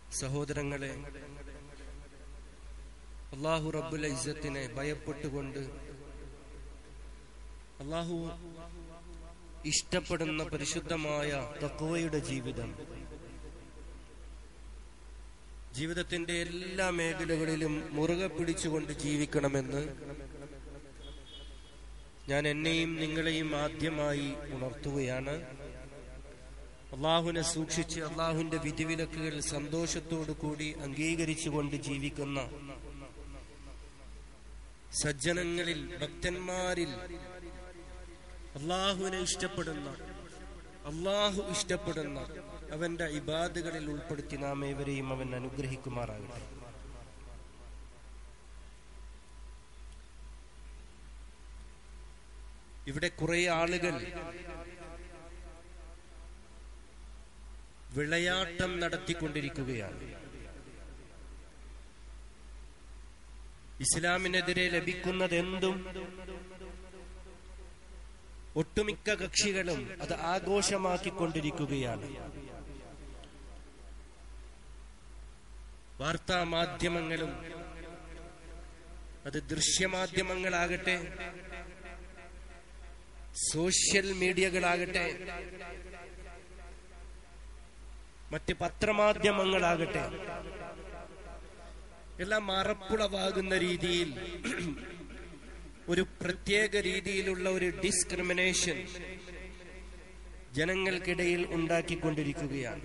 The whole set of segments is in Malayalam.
സഹോദരങ്ങളെ അള്ളാഹു റബ്ബുൽ ഇസ്സത്തിനെ ഭയപ്പെട്ടുകൊണ്ട് അള്ളാഹു ഇഷ്ടപ്പെടുന്ന പരിശുദ്ധമായ തക്കുവയുടെ ജീവിതം ജീവിതത്തിന്റെ എല്ലാ മേഖലകളിലും മുറുകെ പിടിച്ചുകൊണ്ട് ജീവിക്കണമെന്ന് ഞാൻ എന്നെയും നിങ്ങളെയും ആദ്യമായി ഉണർത്തുകയാണ് അള്ളാഹുവിനെ സൂക്ഷിച്ച് അള്ളാഹുവിന്റെ വിധിവിലക്കുകൾ സന്തോഷത്തോടു കൂടി അംഗീകരിച്ചുകൊണ്ട് ജീവിക്കുന്ന സജ്ജനങ്ങളിൽ ഭക്തന്മാരിൽ അള്ളാഹുവിനെ ഇഷ്ടപ്പെടുന്ന അള്ളാഹു ഇഷ്ടപ്പെടുന്ന അവന്റെ ഇബാദുകളിൽ ഉൾപ്പെടുത്തി നാം ഏവരെയും അവൻ അനുഗ്രഹിക്കുമാറാകട്ടെ ഇവിടെ കുറെ ആളുകൾ വിളയാട്ടം നടത്തിക്കൊണ്ടിരിക്കുകയാണ് ഇസ്ലാമിനെതിരെ ലഭിക്കുന്നതെന്തും ഒട്ടുമിക്ക കക്ഷികളും അത് ആഘോഷമാക്കിക്കൊണ്ടിരിക്കുകയാണ് വാർത്താ മാധ്യമങ്ങളും അത് ദൃശ്യമാധ്യമങ്ങളാകട്ടെ സോഷ്യൽ മീഡിയകളാകട്ടെ മറ്റ് പത്രമാധ്യമങ്ങളാകട്ടെ എല്ലാം മറപ്പുളവാകുന്ന രീതിയിൽ ഒരു പ്രത്യേക രീതിയിലുള്ള ഒരു ഡിസ്ക്രിമിനേഷൻ ജനങ്ങൾക്കിടയിൽ ഉണ്ടാക്കിക്കൊണ്ടിരിക്കുകയാണ്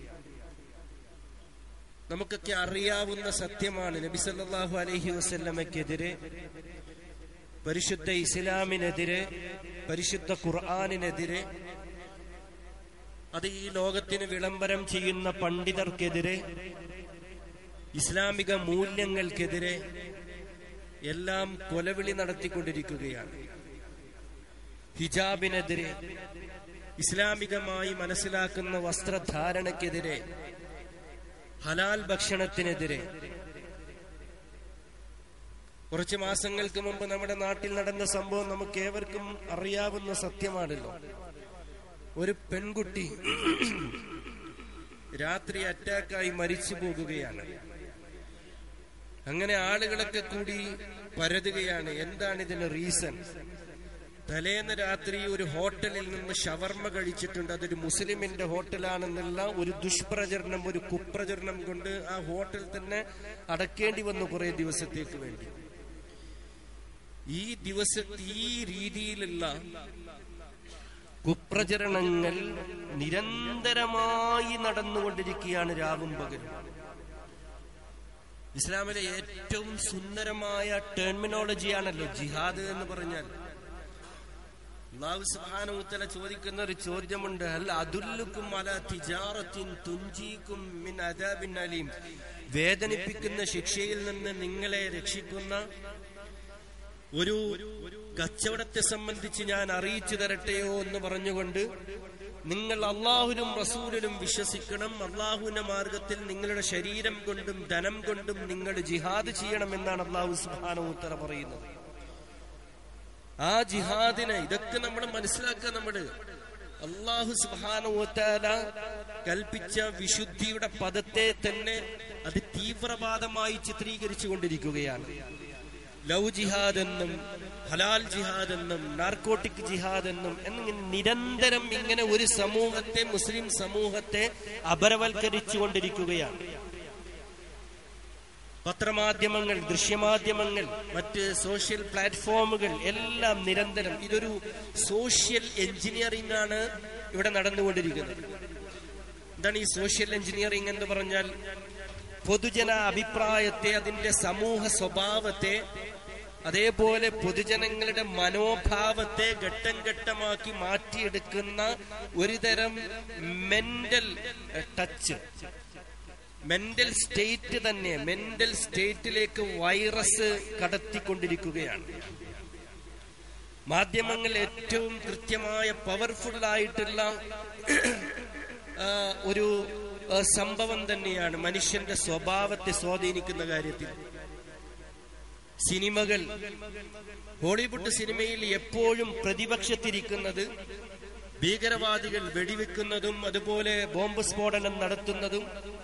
നമുക്കൊക്കെ അറിയാവുന്ന സത്യമാണ് നബി സല്ലല്ലാഹു അലൈഹി വസല്ലമയ്ക്കെതിരെ പരിശുദ്ധ ഇസ്ലാമിനെതിരെ പരിശുദ്ധ ഖുർആാനിനെതിരെ അത് ഈ ലോകത്തിന് വിളംബരം ചെയ്യുന്ന പണ്ഡിതർക്കെതിരെ ഇസ്ലാമിക മൂല്യങ്ങൾക്കെതിരെ എല്ലാം കൊലവിളി നടത്തിക്കൊണ്ടിരിക്കുകയാണ് ഹിജാബിനെതിരെ ഇസ്ലാമികമായി മനസ്സിലാക്കുന്ന വസ്ത്രധാരണക്കെതിരെ ഹലാൽ ഭക്ഷണത്തിനെതിരെ കുറച്ച് മാസങ്ങൾക്ക് മുമ്പ് നമ്മുടെ നാട്ടിൽ നടന്ന സംഭവം നമുക്ക് ഏവർക്കും അറിയാവുന്ന സത്യമാണല്ലോ ഒരു പെൺകുട്ടി രാത്രി അറ്റാക്കായി മരിച്ചു പോകുകയാണ് അങ്ങനെ ആളുകളൊക്കെ കൂടി പരതുകയാണ് എന്താണ് ഇതിന് റീസൺ തലേന്ന് രാത്രി ഒരു ഹോട്ടലിൽ നിന്ന് ഷവർമ കഴിച്ചിട്ടുണ്ട് അതൊരു മുസ്ലിമിന്റെ ഹോട്ടലാണെന്നുള്ള ഒരു ദുഷ്പ്രചരണം ഒരു കുപ്രചരണം കൊണ്ട് ആ ഹോട്ടൽ തന്നെ അടക്കേണ്ടി വന്നു കുറെ ദിവസത്തേക്ക് വേണ്ടി ഈ ദിവസത്തെ ഈ രീതിയിലുള്ള കുപ്രചരണങ്ങൾ നിരന്തരമായി നടന്നുകൊണ്ടിരിക്കുകയാണ് രാവും പകലും ഇസ്ലാമിലെ ഏറ്റവും സുന്ദരമായ ടെർമിനോളജിയാണല്ലോ ജിഹാദ് എന്ന് പറഞ്ഞാൽ അള്ളാഹു സുബ്ഹാനഹുവതആല ചോദിക്കുന്ന ഒരു ചോദ്യമുണ്ട് അൽ അതുല്ലുക്കും അല തിജാറത്തിൻ തുഞ്ചീക്കും മിൻ അദാബിൻ അലീം വേദനിപ്പിക്കുന്ന ശിക്ഷയിൽ നിന്ന് നിങ്ങളെ രക്ഷിക്കുന്ന ഒരു കച്ചവടത്തെ സംബന്ധിച്ച് ഞാൻ അറിയിച്ചു തരട്ടെയോ എന്ന് പറഞ്ഞുകൊണ്ട് നിങ്ങൾ അള്ളാഹുലും റസൂലിലും വിശ്വസിക്കണം അള്ളാഹുവിന്റെ മാർഗത്തിൽ നിങ്ങളുടെ ശരീരം കൊണ്ടും ധനം കൊണ്ടും നിങ്ങൾ ജിഹാദ് ചെയ്യണം എന്നാണ് അള്ളാഹു സുബാനോത്തര പറയുന്നത് ആ ജിഹാദിനെ ഇതൊക്കെ നമ്മൾ മനസ്സിലാക്കുക നമ്മള് അള്ളാഹു സുബാനോത്താല കൽപ്പിച്ച വിശുദ്ധിയുടെ പദത്തെ തന്നെ അത് തീവ്രവാദമായി ചിത്രീകരിച്ചു കൊണ്ടിരിക്കുകയാണ് ലവ് ജിഹാദ് എന്നും ഹലാൽ ജിഹാദ് എന്നും നാർക്കോട്ടിക് ജിഹാദ് എന്നും എന്നിങ്ങനെ നിരന്തരം ഇങ്ങനെ ഒരു സമൂഹത്തെ മുസ്ലിം സമൂഹത്തെ അപരവൽക്കരിച്ചു കൊണ്ടിരിക്കുകയാണ് പത്രമാധ്യമങ്ങൾ ദൃശ്യമാധ്യമങ്ങൾ മറ്റ് സോഷ്യൽ പ്ലാറ്റ്ഫോമുകൾ എല്ലാം നിരന്തരം ഇതൊരു സോഷ്യൽ എഞ്ചിനീയറിംഗ് ആണ് ഇവിടെ നടന്നുകൊണ്ടിരിക്കുന്നത് എന്താണ് ഈ സോഷ്യൽ എഞ്ചിനീയറിംഗ് എന്ന് പറഞ്ഞാൽ പൊതുജന അഭിപ്രായത്തെ അതിന്റെ സമൂഹ സ്വഭാവത്തെ അതേപോലെ പൊതുജനങ്ങളുടെ മനോഭാവത്തെ ഘട്ടം ഘട്ടമാക്കി മാറ്റിയെടുക്കുന്ന ഒരുതരം മെന്റൽ ടച്ച് മെന്റൽ സ്റ്റേറ്റ് തന്നെ മെന്റൽ സ്റ്റേറ്റിലേക്ക് വൈറസ് കടത്തിക്കൊണ്ടിരിക്കുകയാണ് മാധ്യമങ്ങൾ ഏറ്റവും കൃത്യമായ പവർഫുൾ ആയിട്ടുള്ള ആ, ഒരു ആ, സംഭവം തന്നെയാണ് മനുഷ്യന്റെ സ്വഭാവത്തെ സ്വാധീനിക്കുന്ന കാര്യത്തിൽ സിനിമകൾ ഹോളിവുഡ് സിനിമയിൽ എപ്പോഴും പ്രതിപക്ഷത്തിരിക്കുന്നത് ഭീകരവാദികൾ വെടിവെക്കുന്നതും അതുപോലെ ബോംബ് സ്ഫോടനം നടത്തുന്നതും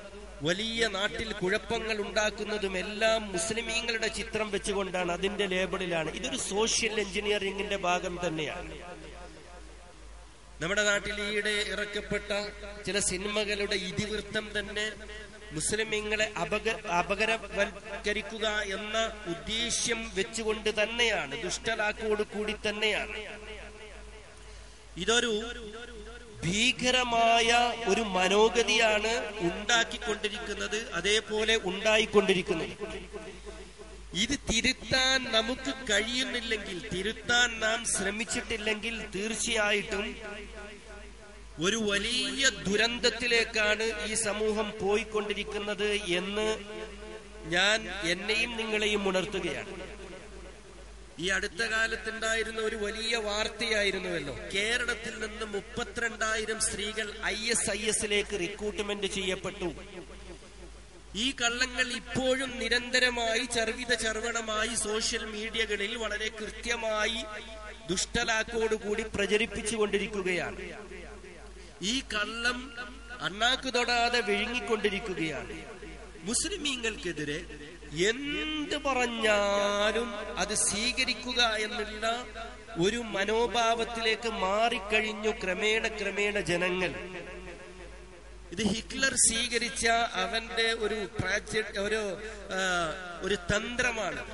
വലിയ നാട്ടിൽ കുഴപ്പങ്ങൾ ഉണ്ടാക്കുന്നതും എല്ലാം മുസ്ലിമീങ്ങളുടെ ചിത്രം വെച്ചുകൊണ്ടാണ് അതിന്റെ ലേബിളിലാണ് ഇതൊരു സോഷ്യൽ എഞ്ചിനീയറിംഗിന്റെ ഭാഗം തന്നെയാണ് നമ്മുടെ നാട്ടിൽ ഈയിടെ ഇറക്കപ്പെട്ട ചില സിനിമകളുടെ ഇതിവൃത്തം തന്നെ മുസ്ലിമീങ്ങളെ അപക അപകരവൽക്കരിക്കുക എന്ന ഉദ്ദേശ്യം വെച്ചുകൊണ്ട് തന്നെയാണ് ദുഷ്ടലാക്കോട് കൂടി തന്നെയാണ് ഇതൊരു ഭീകരമായ ഒരു മനോഗതിയാണ് ഉണ്ടാക്കിക്കൊണ്ടിരിക്കുന്നത് അതേപോലെ ഉണ്ടായിക്കൊണ്ടിരിക്കുന്നത് ഇത് തിരുത്താൻ നമുക്ക് കഴിയുന്നില്ലെങ്കിൽ തിരുത്താൻ നാം ശ്രമിച്ചിട്ടില്ലെങ്കിൽ തീർച്ചയായിട്ടും ഒരു വലിയ ദുരന്തത്തിലേക്കാണ് ഈ സമൂഹം പോയിക്കൊണ്ടിരിക്കുന്നത് എന്ന് ഞാൻ എന്നെയും നിങ്ങളെയും ഉണർത്തുകയാണ് ഈ അടുത്ത കാലത്തുണ്ടായിരുന്ന ഒരു വലിയ വാർത്തയായിരുന്നുവല്ലോ കേരളത്തിൽ നിന്ന് മുപ്പത്തിരണ്ടായിരം സ്ത്രീകൾ ഐ എസ് ഐ എസിലേക്ക് റിക്രൂട്ട്മെന്റ് ചെയ്യപ്പെട്ടു ഈ കള്ളങ്ങൾ ഇപ്പോഴും നിരന്തരമായി ചർവിത ചർവണമായി സോഷ്യൽ മീഡിയകളിൽ വളരെ കൃത്യമായി ദുഷ്ടലാക്കോടുകൂടി പ്രചരിപ്പിച്ചുകൊണ്ടിരിക്കുകയാണ് ഈ കള്ളം അണ്ണാക്ക് തൊടാതെ വിഴുങ്ങിക്കൊണ്ടിരിക്കുകയാണ് മുസ്ലിമീങ്ങൾക്കെതിരെ എന്ത് പറഞ്ഞാലും അത് സ്വീകരിക്കുക എന്നുള്ള ഒരു മനോഭാവത്തിലേക്ക് മാറിക്കഴിഞ്ഞു ക്രമേണ ക്രമേണ ജനങ്ങൾ ഇത് ഹിറ്റ്ലർ സ്വീകരിച്ച അവന്റെ ഒരു ട്രാജഡി ഒരു ആ, ഒരു തന്ത്രമാണ്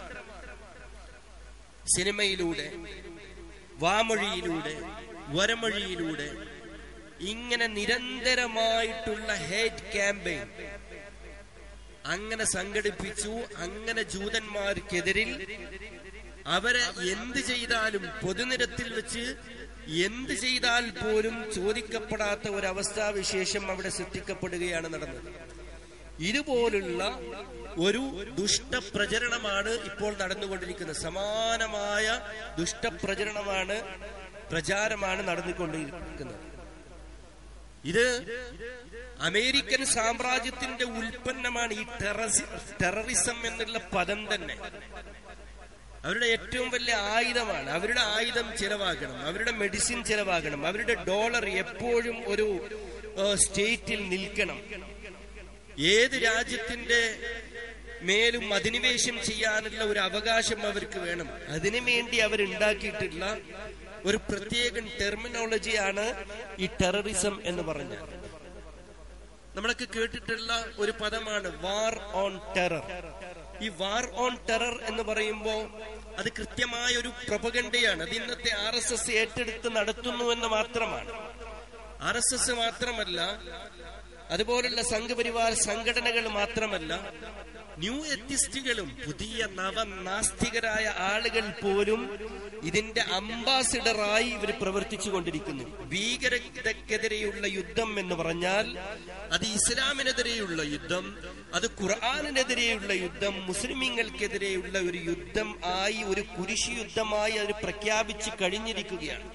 സിനിമയിലൂടെ വാമൊഴിയിലൂടെ വരമൊഴിയിലൂടെ ഇങ്ങനെ നിരന്തരമായിട്ടുള്ള ഹേറ്റ് ക്യാമ്പയിൻ അങ്ങനെ സംഘടിപ്പിച്ചു അങ്ങനെ ജൂതന്മാർക്കെതിരിൽ അവരെ എന്ത് ചെയ്താലും പൊതുനിരത്തിൽ വെച്ച് എന്ത് ചെയ്താൽ പോലും ചോദിക്കപ്പെടാത്ത ഒരവസ്ഥാവിശേഷം അവിടെ സൃഷ്ടിക്കപ്പെടുകയാണ് നടന്നത് ഇതുപോലുള്ള ഒരു ദുഷ്ടപ്രചരണമാണ് ഇപ്പോൾ നടന്നുകൊണ്ടിരിക്കുന്നത് സമാനമായ ദുഷ്ടപ്രചരണമാണ് പ്രചാരമാണ് നടന്നുകൊണ്ടിരിക്കുന്നത് ഇത് അമേരിക്കൻ സാമ്രാജ്യത്തിന്റെ ഉൽപ്പന്നമാണ് ഈ ടെറസി ടെററിസം എന്നുള്ള പദം തന്നെ അവരുടെ ഏറ്റവും വലിയ ആയുധമാണ് അവരുടെ ആയുധം ചെലവാകണം അവരുടെ മെഡിസിൻ ചെലവാകണം അവരുടെ ഡോളർ എപ്പോഴും ഒരു ഏഹ്, സ്റ്റേറ്റിൽ നിൽക്കണം ഏത് രാജ്യത്തിന്റെ മേലും അധിനിവേശം ചെയ്യാനുള്ള ഒരു അവകാശം അവർക്ക് വേണം അതിനു വേണ്ടി അവരുണ്ടാക്കിയിട്ടുള്ള ഒരു പ്രത്യേക ടെർമിനോളജിയാണ് ഈ ടെററിസം എന്ന് പറഞ്ഞാൽ നമ്മളൊക്കെ കേട്ടിട്ടുള്ള ഒരു പദമാണ് വാർ ഓൺ ടെറർ ഈ വാർ ഓൺ ടെറർ എന്ന് പറയുമ്പോ അത് കൃത്യമായ ഒരു പ്രൊപഗണ്ടയാണ് അത് ഇന്നത്തെ ആർ എസ് എസ് ഏറ്റെടുത്ത് നടത്തുന്നു എന്ന് മാത്രമാണ് ആർ എസ് എസ് മാത്രമല്ല അതുപോലുള്ള സംഘപരിവാർ സംഘടനകൾ മാത്രമല്ല ന്യൂ എത്തിസ്റ്റുകളും പുതിയ നവനാസ്തികരായ ആളുകൾ പോലും ഇതിന്റെ അംബാസിഡറായി ഇവർ പ്രവർത്തിച്ചു കൊണ്ടിരിക്കുന്നു ഭീകരതക്കെതിരെയുള്ള യുദ്ധം എന്ന് പറഞ്ഞാൽ അത് ഇസ്ലാമിനെതിരെയുള്ള യുദ്ധം അത് ഖുർആാനിനെതിരെയുള്ള യുദ്ധം മുസ്ലിമീങ്ങൾക്കെതിരെയുള്ള ഒരു യുദ്ധം ആയി ഒരു കുരിശു യുദ്ധമായി അത് പ്രഖ്യാപിച്ച് കഴിഞ്ഞിരിക്കുകയാണ്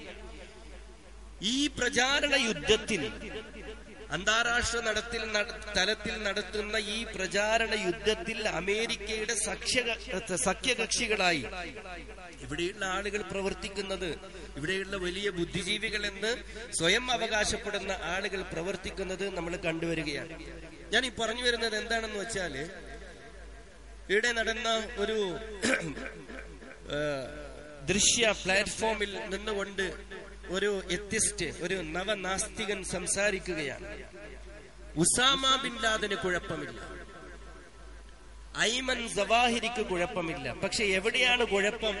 ഈ പ്രചാരണ യുദ്ധത്തിൽ അന്താരാഷ്ട്ര നടത്തിൽ നട- തലത്തിൽ നടത്തുന്ന ഈ പ്രചാരണ യുദ്ധത്തിൽ അമേരിക്കയുടെ സഖ്യ സഖ്യകക്ഷികളായി ഇവിടെയുള്ള ആളുകൾ പ്രവർത്തിക്കുന്നത് ഇവിടെയുള്ള വലിയ ബുദ്ധിജീവികൾ എന്ന് സ്വയം അവകാശപ്പെടുന്ന ആളുകൾ പ്രവർത്തിക്കുന്നത് നമ്മൾ കണ്ടുവരികയാണ് ഞാൻ ഈ പറഞ്ഞു വരുന്നത് എന്താണെന്ന് വെച്ചാല് ഇവിടെ നടന്ന ഒരു ആ, ദൃശ്യ പ്ലാറ്റ്ഫോമിൽ നിന്നുകൊണ്ട് ഒരു എത്തിസ്റ്റ് ഒരു നവനാസ്തികൻ സംസാരിക്കുകയാണ് ഉസാമ ബിൻ ലാദന് കുഴപ്പമില്ല ഐമൻ സവാഹിരിക്ക് കുഴപ്പമില്ല പക്ഷെ എവിടെയാണ് കുഴപ്പം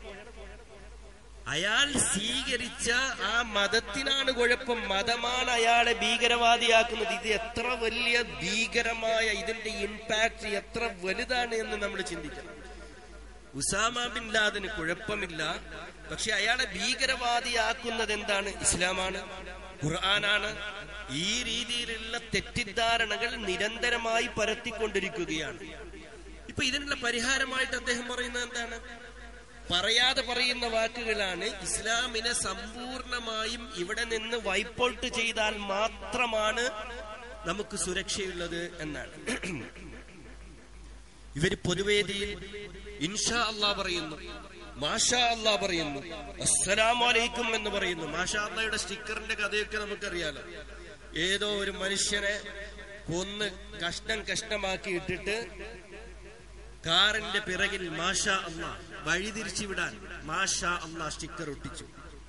അയാൾ സ്വീകരിച്ച ആ മതത്തിനാണ് കുഴപ്പം മതമാണ് അയാളെ ഭീകരവാദിയാക്കുന്നത് ഇത് എത്ര വലിയ ഭീകരമായ ഇതിന്റെ ഇമ്പാക്ട് എത്ര വലുതാണ് എന്ന് നമ്മൾ ചിന്തിക്കണം ഉസാമ ബിൻ ലാദന് കുഴപ്പമില്ല പക്ഷെ അയാളെ ഭീകരവാദിയാക്കുന്നത് എന്താണ് ഇസ്ലാമാണ് ഖുർആനാണ് ഈ രീതിയിലുള്ള തെറ്റിദ്ധാരണകൾ നിരന്തരമായി പരത്തിക്കൊണ്ടിരിക്കുകയാണ് ഇപ്പൊ ഇതിനുള്ള പരിഹാരമായിട്ട് അദ്ദേഹം പറയുന്നത് എന്താണ് പറയാതെ പറയുന്ന വാക്കുകളാണ് ഇസ്ലാമിനെ സമ്പൂർണമായും ഇവിടെ നിന്ന് വൈപ്പൗട്ട് ചെയ്താൽ മാത്രമാണ് നമുക്ക് സുരക്ഷയുള്ളത് എന്നാണ് ഇവര് പൊതുവേദിയിൽ ഇൻഷാ അള്ളാ പറയുന്നു മാഷാ അള്ളാ പറയുന്നു അസ്സലാമലൈക്കും എന്ന് പറയുന്നു മാഷാ അള്ളയുടെ സ്റ്റിക്കറിന്റെ കഥയൊക്കെ നമുക്കറിയാലോ ഏതോ ഒരു മനുഷ്യനെ കൊന്ന് കഷ്ണം കഷ്ണമാക്കി ഇട്ടിട്ട് കാറിന്റെ പിറകിൽ മാഷ അല്ല വഴിതിരിച്ചു വിടാൻ മാഷ അല്ല സ്റ്റിക്കർ ഒട്ടിച്ചു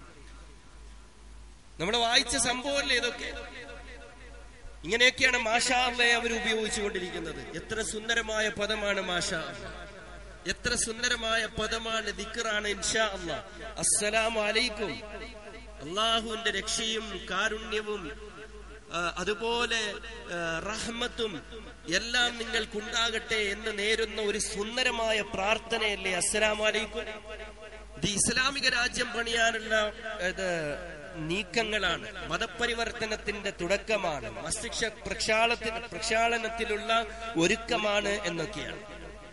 നമ്മൾ വായിച്ച സംഭവമല്ലേ ഇതൊക്കെ ഇങ്ങനെയൊക്കെയാണ് മാഷാ അള്ളയെ അവർ ഉപയോഗിച്ചുകൊണ്ടിരിക്കുന്നത് എത്ര സുന്ദരമായ പദമാണ് മാഷാ അല്ല എത്ര സുന്ദരമായ പദമാണ് ദിക്കറാണ് ഇൻഷാ അല്ല അസ്സലാമു അലൈക്കും അള്ളാഹുവിന്റെ രക്ഷയും കാരുണ്യവും ആ, അതുപോലെ ആ, റഹ്മത്തും എല്ലാം നിങ്ങൾക്കുണ്ടാകട്ടെ എന്ന് നേരുന്ന ഒരു സുന്ദരമായ പ്രാർത്ഥനയല്ലേ അസ്സലാമു അലൈക്കും ഇത് ഇസ്ലാമിക രാജ്യം പണിയാനുള്ള ഇത് നീക്കങ്ങളാണ് മതപരിവർത്തനത്തിന്റെ തുടക്കമാണ് മസ്തിഷ്ക പ്രക്ഷാളത്തിന് പ്രക്ഷാളനത്തിലുള്ള ഒരുക്കമാണ് എന്നൊക്കെയാണ്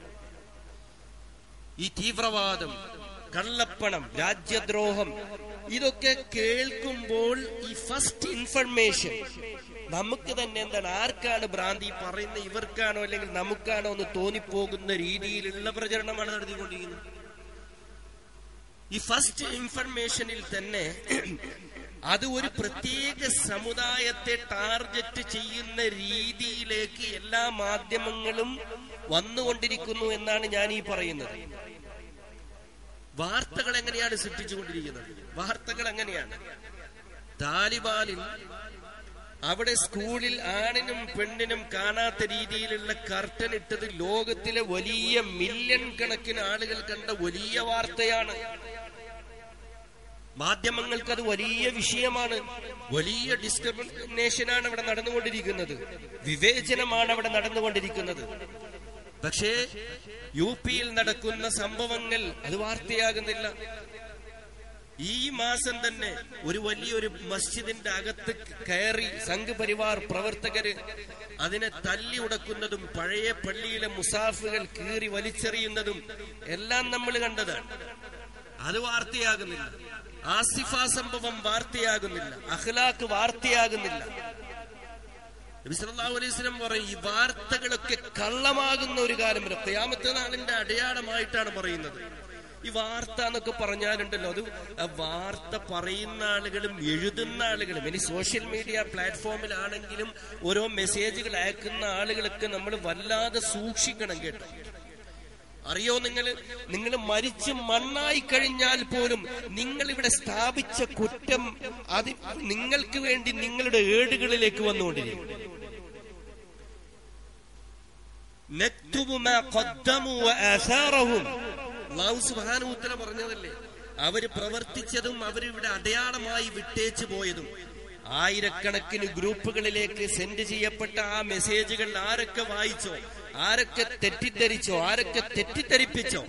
ഈ തീവ്രവാദം കള്ളപ്പണം രാജ്യദ്രോഹം ഇതൊക്കെ കേൾക്കുമ്പോൾ ഈ ഫസ്റ്റ് ഇൻഫർമേഷൻ നമുക്ക് തന്നെ എന്താണ് ആർക്കാണ് ഭ്രാന്തി പറയുന്ന ഇവർക്കാണോ അല്ലെങ്കിൽ നമുക്കാണോ എന്ന് തോന്നിപ്പോകുന്ന രീതിയിലുള്ള പ്രചരണമാണ് നടത്തിക്കൊണ്ടിരിക്കുന്നത് ഈ ഫസ്റ്റ് ഇൻഫർമേഷനിൽ തന്നെ അത് ഒരു പ്രത്യേക സമുദായത്തെ ടാർഗറ്റ് ചെയ്യുന്ന രീതിയിലേക്ക് എല്ലാ മാധ്യമങ്ങളും വന്നുകൊണ്ടിരിക്കുന്നു എന്നാണ് ഞാൻ ഈ പറയുന്നത് വാർത്തകൾ എങ്ങനെയാണ് സൃഷ്ടിച്ചുകൊണ്ടിരിക്കുന്നത് വാർത്തകൾ എങ്ങനെയാണ് താലിബാനിൽ അവിടെ സ്കൂളിൽ ആണിനും പെണ്ണിനും കാണാത്ത രീതിയിലുള്ള കർട്ടൻ ഇട്ടത് ലോകത്തിലെ വലിയ മില്യൺ കണക്കിന് ആളുകൾ കണ്ട വലിയ വാർത്തയാണ് മാധ്യമങ്ങൾക്ക് അത് വലിയ വിഷയമാണ് വലിയ ഡിസ്ക്രിമിനേഷനാണ് അവിടെ നടന്നുകൊണ്ടിരിക്കുന്നത് വിവേചനമാണ് അവിടെ നടന്നുകൊണ്ടിരിക്കുന്നത് പക്ഷേ യു പിയിൽ നടക്കുന്ന സംഭവങ്ങൾ അത് വാർത്തയാകുന്നില്ല ഈ മാസം തന്നെ ഒരു വലിയൊരു മസ്ജിദിന്റെ അകത്ത് കയറി സംഘപരിവാർ പ്രവർത്തകര് അതിനെ തല്ലി ഉടക്കുന്നതും പഴയ പള്ളിയിലെ മുസാഫുകൾ കീറി വലിച്ചെറിയുന്നതും എല്ലാം നമ്മൾ കണ്ടതാണ് അത് വാർത്തയാകുന്നില്ല ആസിഫ സംഭവം വാർത്തയാകുന്നില്ല അഖ്ലാഖ് വാർത്തയാകുന്നില്ല നബി സല്ലല്ലാഹു അലൈഹി വസല്ലം പറയും ഈ വാർത്തകളൊക്കെ കള്ളമാകുന്ന ഒരു കാലം വരും ഖിയാമത്ത് നാളിന്റെ അടയാളമായിട്ടാണ് പറയുന്നത് ഈ വാർത്ത എന്നൊക്കെ പറഞ്ഞാലുണ്ടല്ലോ അത് ആ വാർത്ത പറയുന്ന ആളുകളും എഴുതുന്ന ആളുകളും ഇനി സോഷ്യൽ മീഡിയ പ്ലാറ്റ്ഫോമിലാണെങ്കിലും ഓരോ മെസ്സേജുകൾ അയക്കുന്ന ആളുകളൊക്കെ നമ്മൾ വല്ലാതെ സൂക്ഷിക്കണം കേട്ടോ അറിയോ നിങ്ങൾ നിങ്ങൾ മരിച്ച് മണ്ണായി കഴിഞ്ഞാൽ പോലും നിങ്ങൾ ഇവിടെ സ്ഥാപിച്ച കുറ്റം അത് നിങ്ങൾക്ക് വേണ്ടി നിങ്ങളുടെ ഏടുകളിലേക്ക് വന്നുകൊണ്ടിരിക്കും നക്തുബു മാ ഖദ്ദമു വആസാറഹും അല്ലാഹു സുബ്ഹാനഹു വതആല പറഞ്ഞതല്ലേ അവര് പ്രവർത്തിച്ചതും അവരിവിടെ അടയാളമായി വിട്ടേച്ചു പോയതും ആയിരക്കണക്കിന് ഗ്രൂപ്പുകളിലേക്ക് സെൻഡ് ചെയ്യപ്പെട്ട ആ മെസ്സേജുകൾ ആരൊക്കെ വായിച്ചോ ആരൊക്കെ തെറ്റിദ്ധരിച്ചോ ആരൊക്കെ തെറ്റിദ്ധരിപ്പിച്ചോ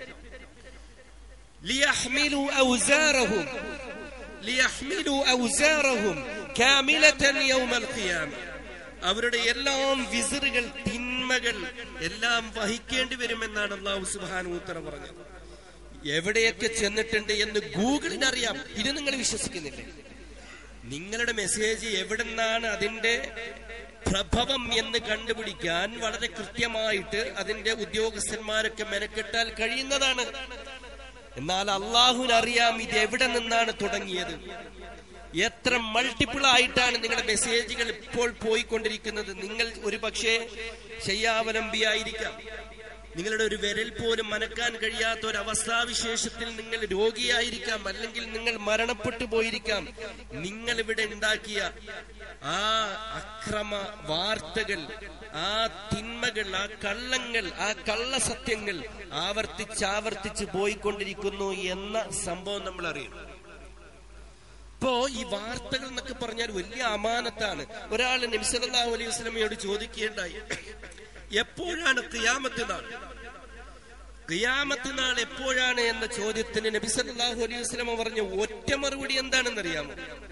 ലിയഹ്മിലു ഔസാറഹും ലിയഹ്മിലു ഔസാറഹും കാമിലതൻ യൗമൽ ഖിയാമ അവരുടെ എല്ലാം വിസറുകൾ തിന്മകൾ എല്ലാം വഹിക്കേണ്ടി വരുമെന്നാണ് അള്ളാഹു സുബ്ഹാനഹു വതആല പറഞ്ഞത് എവിടെയൊക്കെ ചെന്നിട്ടുണ്ട് എന്ന് ഗൂഗിളിന് അറിയാം ഇത് നിങ്ങൾ വിശ്വസിക്കുന്നില്ലേ നിങ്ങളുടെ മെസ്സേജ് എവിടെന്നാണ് അതിന്റെ പ്രഭവം എന്ന് കണ്ടുപിടിക്കാൻ വളരെ കൃത്യമായിട്ട് അതിന്റെ ഉദ്യോഗസ്ഥന്മാരൊക്കെ മെനക്കെട്ടാൽ കഴിയുന്നതാണ് എന്നാൽ അള്ളാഹുവിന് അറിയാം ഇത് എവിടെ നിന്നാണ് തുടങ്ങിയത് എത്ര മൾട്ടിപ്പിൾ ആയിട്ടാണ് നിങ്ങളുടെ മെസ്സേജുകൾ ഇപ്പോൾ പോയിക്കൊണ്ടിരിക്കുന്നത് നിങ്ങൾ ഒരു പക്ഷേ ശയ്യാവലംബിയായിരിക്കാം നിങ്ങളുടെ ഒരു വിരൽ പോലും മനക്കാൻ കഴിയാത്ത ഒരു അവസ്ഥാവിശേഷത്തിൽ നിങ്ങൾ രോഗിയായിരിക്കാം അല്ലെങ്കിൽ നിങ്ങൾ മരണപ്പെട്ടു പോയിരിക്കാം നിങ്ങൾ ഇവിടെ ഉണ്ടാക്കിയ ആ അക്രമ വാർത്തകൾ ആ തിന്മകൾ ആ കള്ളങ്ങൾ ആ കള്ളസത്യങ്ങൾ ആവർത്തിച്ചാവർത്തിച്ച് പോയിക്കൊണ്ടിരിക്കുന്നു എന്ന സംഭവം നമ്മൾ അറിയും ഇപ്പോ ഈ വാർത്തകൾ എന്നൊക്കെ പറഞ്ഞാൽ വലിയ അമാനത്താണ് ഒരാൾ നബിസല്ലാഹു അലൈഹി വസ്ലമയോട് ചോദിക്കേണ്ടായി എപ്പോഴാണ് ഖിയാമത്ത് നാൾ ഖിയാമത്ത് നാൾ എപ്പോഴാണ് എന്ന ചോദ്യത്തിന് നബി സല്ലല്ലാഹു അലൈഹി വസല്ലമ പറഞ്ഞ ഒറ്റ മറുപടി എന്താണെന്ന് അറിയാമോ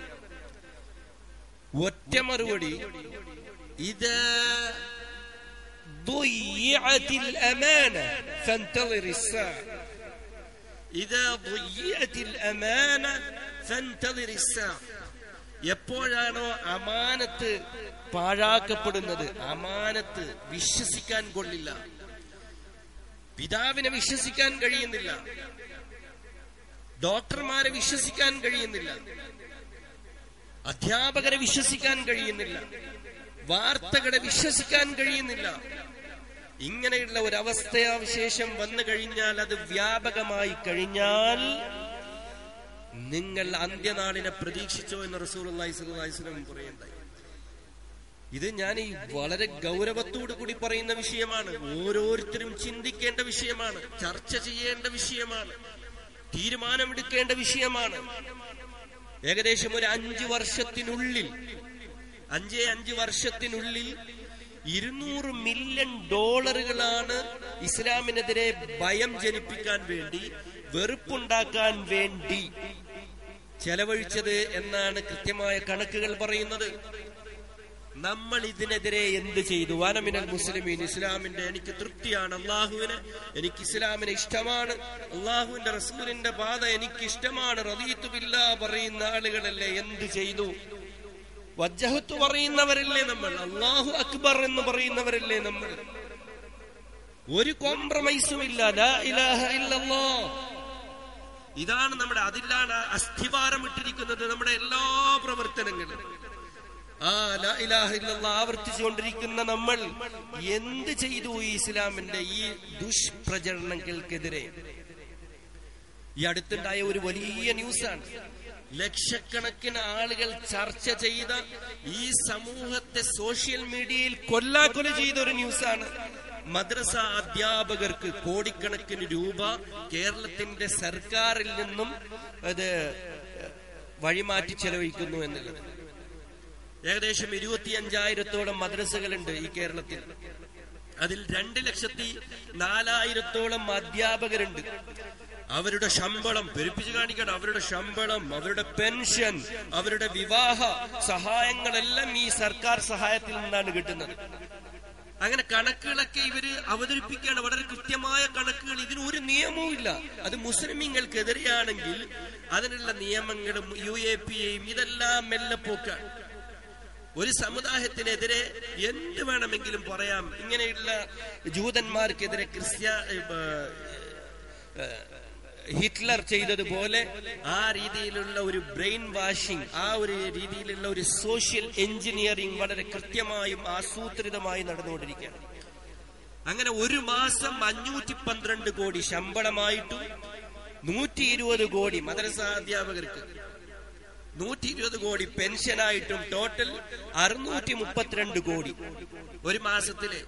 ഒറ്റ മറുപടി ഇത് ضيعت الأمانة فانتظر الساعة إذا ضيعت الأمانة فانتظر الساعة എപ്പോഴാണോ അമാനത്ത് പാഴാക്കപ്പെടുന്നത് അമാനത്ത് വിശ്വസിക്കാൻ കൊള്ളില്ല പിതാവിനെ വിശ്വസിക്കാൻ കഴിയുന്നില്ല ഡോക്ടർമാരെ വിശ്വസിക്കാൻ കഴിയുന്നില്ല അധ്യാപകരെ വിശ്വസിക്കാൻ കഴിയുന്നില്ല വാർത്തകളെ വിശ്വസിക്കാൻ കഴിയുന്നില്ല ഇങ്ങനെയുള്ള ഒരു അവസ്ഥയാവിശേഷം വന്നു കഴിഞ്ഞാൽ അത് വ്യാപകമായി കഴിഞ്ഞാൽ നിങ്ങൾ അന്ത്യനാളിനെ പ്രതീക്ഷിച്ചോ എന്ന് റസൂൽ അള്ളാഹിസ്ലം പറയുണ്ടായി ഇത് ഞാൻ ഈ വളരെ ഗൗരവത്തോടു കൂടി പറയുന്ന വിഷയമാണ് ഓരോരുത്തരും ചിന്തിക്കേണ്ട വിഷയമാണ് ചർച്ച ചെയ്യേണ്ട വിഷയമാണ് തീരുമാനമെടുക്കേണ്ട വിഷയമാണ് ഏകദേശം ഒരു അഞ്ചു വർഷത്തിനുള്ളിൽ അഞ്ചേ അഞ്ച് വർഷത്തിനുള്ളിൽ ഇരുന്നൂറ് മില്യൺ ഡോളറുകളാണ് ഇസ്ലാമിനെതിരെ ഭയം ജനിപ്പിക്കാൻ വേണ്ടി വെറുപ്പുണ്ടാക്കാൻ വേണ്ടി ചെലവഴിച്ചത് എന്നാണ് കൃത്യമായ കണക്കുകൾ പറയുന്നത് നമ്മൾ ഇതിനെതിരെ എന്ത് ചെയ്തു വനമിനൽ മുസ്ലിമീൻ ഇസ്ലാമിന്റെ എനിക്ക് തൃപ്തിയാണ് അള്ളാഹുവിന് എനിക്ക് ഇസ്ലാമിനെ ഇഷ്ടമാണ് അള്ളാഹുവിന്റെ റസൂലിന്റെ പാത എനിക്ക് ഇഷ്ടമാണ് റദീത്തുബില്ല പറയുന്ന ആളുകളല്ലേ എന്ത് ചെയ്തു വജ്ജഹത്ത് പറയുന്നവരല്ലേ നമ്മൾ അള്ളാഹു അക്ബർ എന്ന് പറയുന്നവരല്ലേ നമ്മൾ ഒരു കോംപ്രമൈസും ഇല്ല ലാ ഇലാഹ ഇല്ലല്ലാ ഇതാണ് നമ്മുടെ അതിലാണ് അസ്ഥിവാരം ഇട്ടിരിക്കുന്നത് നമ്മുടെ എല്ലാ പ്രവർത്തനങ്ങളും ആ ലാ ഇലാഹ ഇല്ലല്ലാ ആവർത്തിച്ചുകൊണ്ടിരിക്കുന്ന നമ്മൾ എന്ത് ചെയ്തു ഈ ഇസ്ലാമിന്റെ ഈ ദുഷ്പ്രചരണങ്ങൾക്കെതിരെ ഈ അടുത്തുണ്ടായ ഒരു വലിയ ന്യൂസാണ് ലക്ഷക്കണക്കിന് ആളുകൾ ചർച്ച ചെയ്ത ഈ സമൂഹത്തെ സോഷ്യൽ മീഡിയയിൽ കൊല്ലാക്കൊല ചെയ്ത ഒരു ന്യൂസാണ് മദ്രസ അധ്യാപകർക്ക് കോടിക്കണക്കിന് രൂപ കേരളത്തിന്റെ സർക്കാരിൽ നിന്നും അത് വഴിമാറ്റി ചെലവഴിക്കുന്നു എന്നുള്ളത് ഏകദേശം ഇരുപത്തി അഞ്ചായിരത്തോളം മദ്രസകളുണ്ട് ഈ കേരളത്തിൽ അതിൽ രണ്ട് ലക്ഷത്തി നാലായിരത്തോളം അധ്യാപകരുണ്ട് അവരുടെ ശമ്പളം പെരുപ്പിച്ച് കാണിക്കണം അവരുടെ ശമ്പളം അവരുടെ പെൻഷൻ അവരുടെ വിവാഹ സഹായങ്ങളെല്ലാം ഈ സർക്കാർ സഹായത്തിൽ നിന്നാണ് കിട്ടുന്നത് അങ്ങനെ കണക്കുകളൊക്കെ ഇവര് അവതരിപ്പിക്കുകയാണ് വളരെ കൃത്യമായ കണക്കുകൾ ഇതിന് ഒരു നിയമവും ഇല്ല അത് മുസ്ലിമീങ്ങൾക്കെതിരെയാണെങ്കിൽ അതിനുള്ള നിയമങ്ങളും യു എ പി എയും ഇതെല്ലാം മെല്ലെ പോക്കാണ് ഒരു സമുദായത്തിനെതിരെ എന്ത് വേണമെങ്കിലും പറയാം ഇങ്ങനെയുള്ള ജൂതന്മാർക്കെതിരെ ക്രിസ്ത്യ ഹിറ്റ്ലർ ചെയ്തതുപോലെ ആ രീതിയിലുള്ള ഒരു ബ്രെയിൻ വാഷിംഗ് ആ ഒരു രീതിയിലുള്ള ഒരു സോഷ്യൽ എഞ്ചിനീയറിംഗ് വളരെ കൃത്യമായും ആസൂത്രിതമായി നടന്നുകൊണ്ടിരിക്കുകയാണ് അങ്ങനെ ഒരു മാസം അഞ്ഞൂറ്റി പന്ത്രണ്ട് കോടി ശമ്പളമായിട്ടും നൂറ്റി ഇരുപത് കോടി മദ്രസ അധ്യാപകർക്ക് നൂറ്റി ഇരുപത് കോടി പെൻഷനായിട്ടും ടോട്ടൽ അറുന്നൂറ്റി മുപ്പത്തിരണ്ട് കോടി ഒരു മാസത്തില്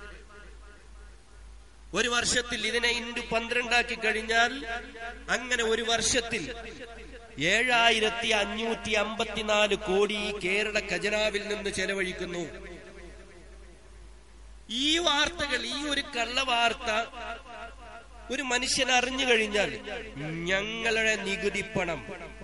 ഒരു വർഷത്തിൽ ഇതിനെ ഇൻറ്റു പന്ത്രണ്ടാക്കി കഴിഞ്ഞാൽ അങ്ങനെ ഒരു വർഷത്തിൽ ഏഴായിരത്തി അഞ്ഞൂറ്റി അമ്പത്തിനാല് കോടി കേരള ഖജനാവിൽ നിന്ന് ചെലവഴിക്കുന്നു ഈ വാർത്തകൾ ഈ ഒരു കള്ള വാർത്ത ഒരു മനുഷ്യൻ അറിഞ്ഞു കഴിഞ്ഞാൽ ഞങ്ങളുടെ നികുതി പണം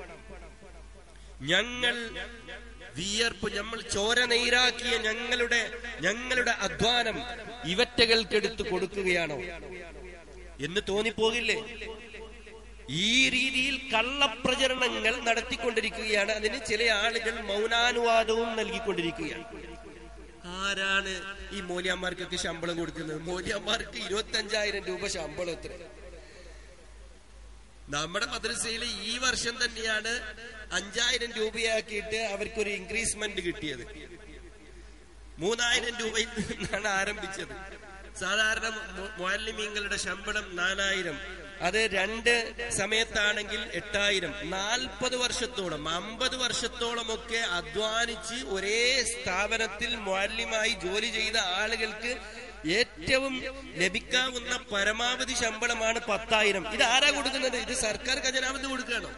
ഞങ്ങൾ വിയർപ്പ് നമ്മൾ ചോര നെയ്രാക്കിയ ഞങ്ങളുടെ ഞങ്ങളുടെ അധ്വാനം ഇവറ്റകൾക്കെടുത്ത് കൊടുക്കുകയാണോ എന്ന് തോന്നിപ്പോകില്ലേ ഈ രീതിയിൽ കള്ളപ്രചരണങ്ങൾ നടത്തിക്കൊണ്ടിരിക്കുകയാണ് അതിന് ചില ആളുകൾ മൗനാനുവാദവും നൽകിക്കൊണ്ടിരിക്കുകയാണ് ആരാണ് ഈ മൂല്യന്മാർക്കൊക്കെ ശമ്പളം കൊടുക്കുന്നത് മൂല്യന്മാർക്ക് ഇരുപത്തി അഞ്ചായിരം രൂപ ശമ്പളം എത്ര നമ്മുടെ മദ്രസയിൽ ഈ വർഷം തന്നെയാണ് അഞ്ചായിരം രൂപയാക്കിയിട്ട് അവർക്കൊരു ഇൻക്രീസ്മെന്റ് കിട്ടിയത് മൂന്നായിരം രൂപയിൽ നിന്നാണ് ആരംഭിച്ചത് സാധാരണ മുഅല്ലിമീങ്ങളുടെ ശമ്പളം നാലായിരം അത് രണ്ട് സമയത്താണെങ്കിൽ എട്ടായിരം നാൽപ്പത് വർഷത്തോളം അമ്പത് വർഷത്തോളം ഒക്കെ അധ്വാനിച്ച് ഒരേ സ്ഥാപനത്തിൽ മുഅല്ലിമായി ജോലി ചെയ്ത ആളുകൾക്ക് ഏറ്റവും ലഭിക്കാവുന്ന പരമാവധി ശമ്പളമാണ് പത്തായിരം ഇത് ആരാ കൊടുക്കുന്നത് ഇത് സർക്കാർ ഖജനാവെന്ന് കൊടുക്കുകയാണോ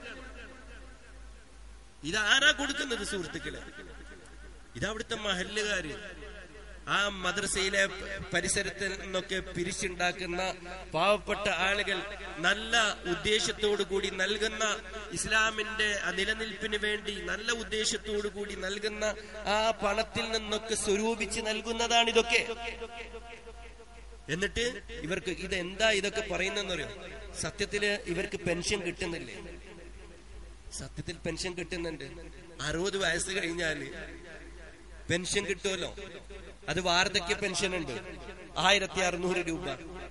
ഇത് ആരാ കൊടുക്കുന്നത് സുഹൃത്തുക്കളെ ഇത് അവിടുത്തെ മഹല്ലുകാര് ആ മദ്രസയിലെ പരിസരത്ത് നിന്നൊക്കെ പിരിച്ചുണ്ടാക്കുന്ന പാവപ്പെട്ട ആളുകൾ നല്ല ഉദ്ദേശത്തോടു കൂടി നൽകുന്ന ഇസ്ലാമിന്റെ നിലനിൽപ്പിന് വേണ്ടി നല്ല ഉദ്ദേശത്തോടു കൂടി നൽകുന്ന ആ പണത്തിൽ നിന്നൊക്കെ സ്വരൂപിച്ച് നൽകുന്നതാണ് ഇതൊക്കെ എന്നിട്ട് ഇവർക്ക് ഇതെന്താ ഇതൊക്കെ പറയുന്നറിയോ സത്യത്തില് ഇവർക്ക് പെൻഷൻ കിട്ടുന്നില്ലേ സത്യത്തിൽ പെൻഷൻ കിട്ടുന്നുണ്ട് അറുപത് വയസ്സ് കഴിഞ്ഞാല് പെൻഷൻ കിട്ടുമല്ലോ അത് വാർദ്ധക്യ പെൻഷൻ ഉണ്ട് ആയിരത്തി അറുന്നൂറ് രൂപ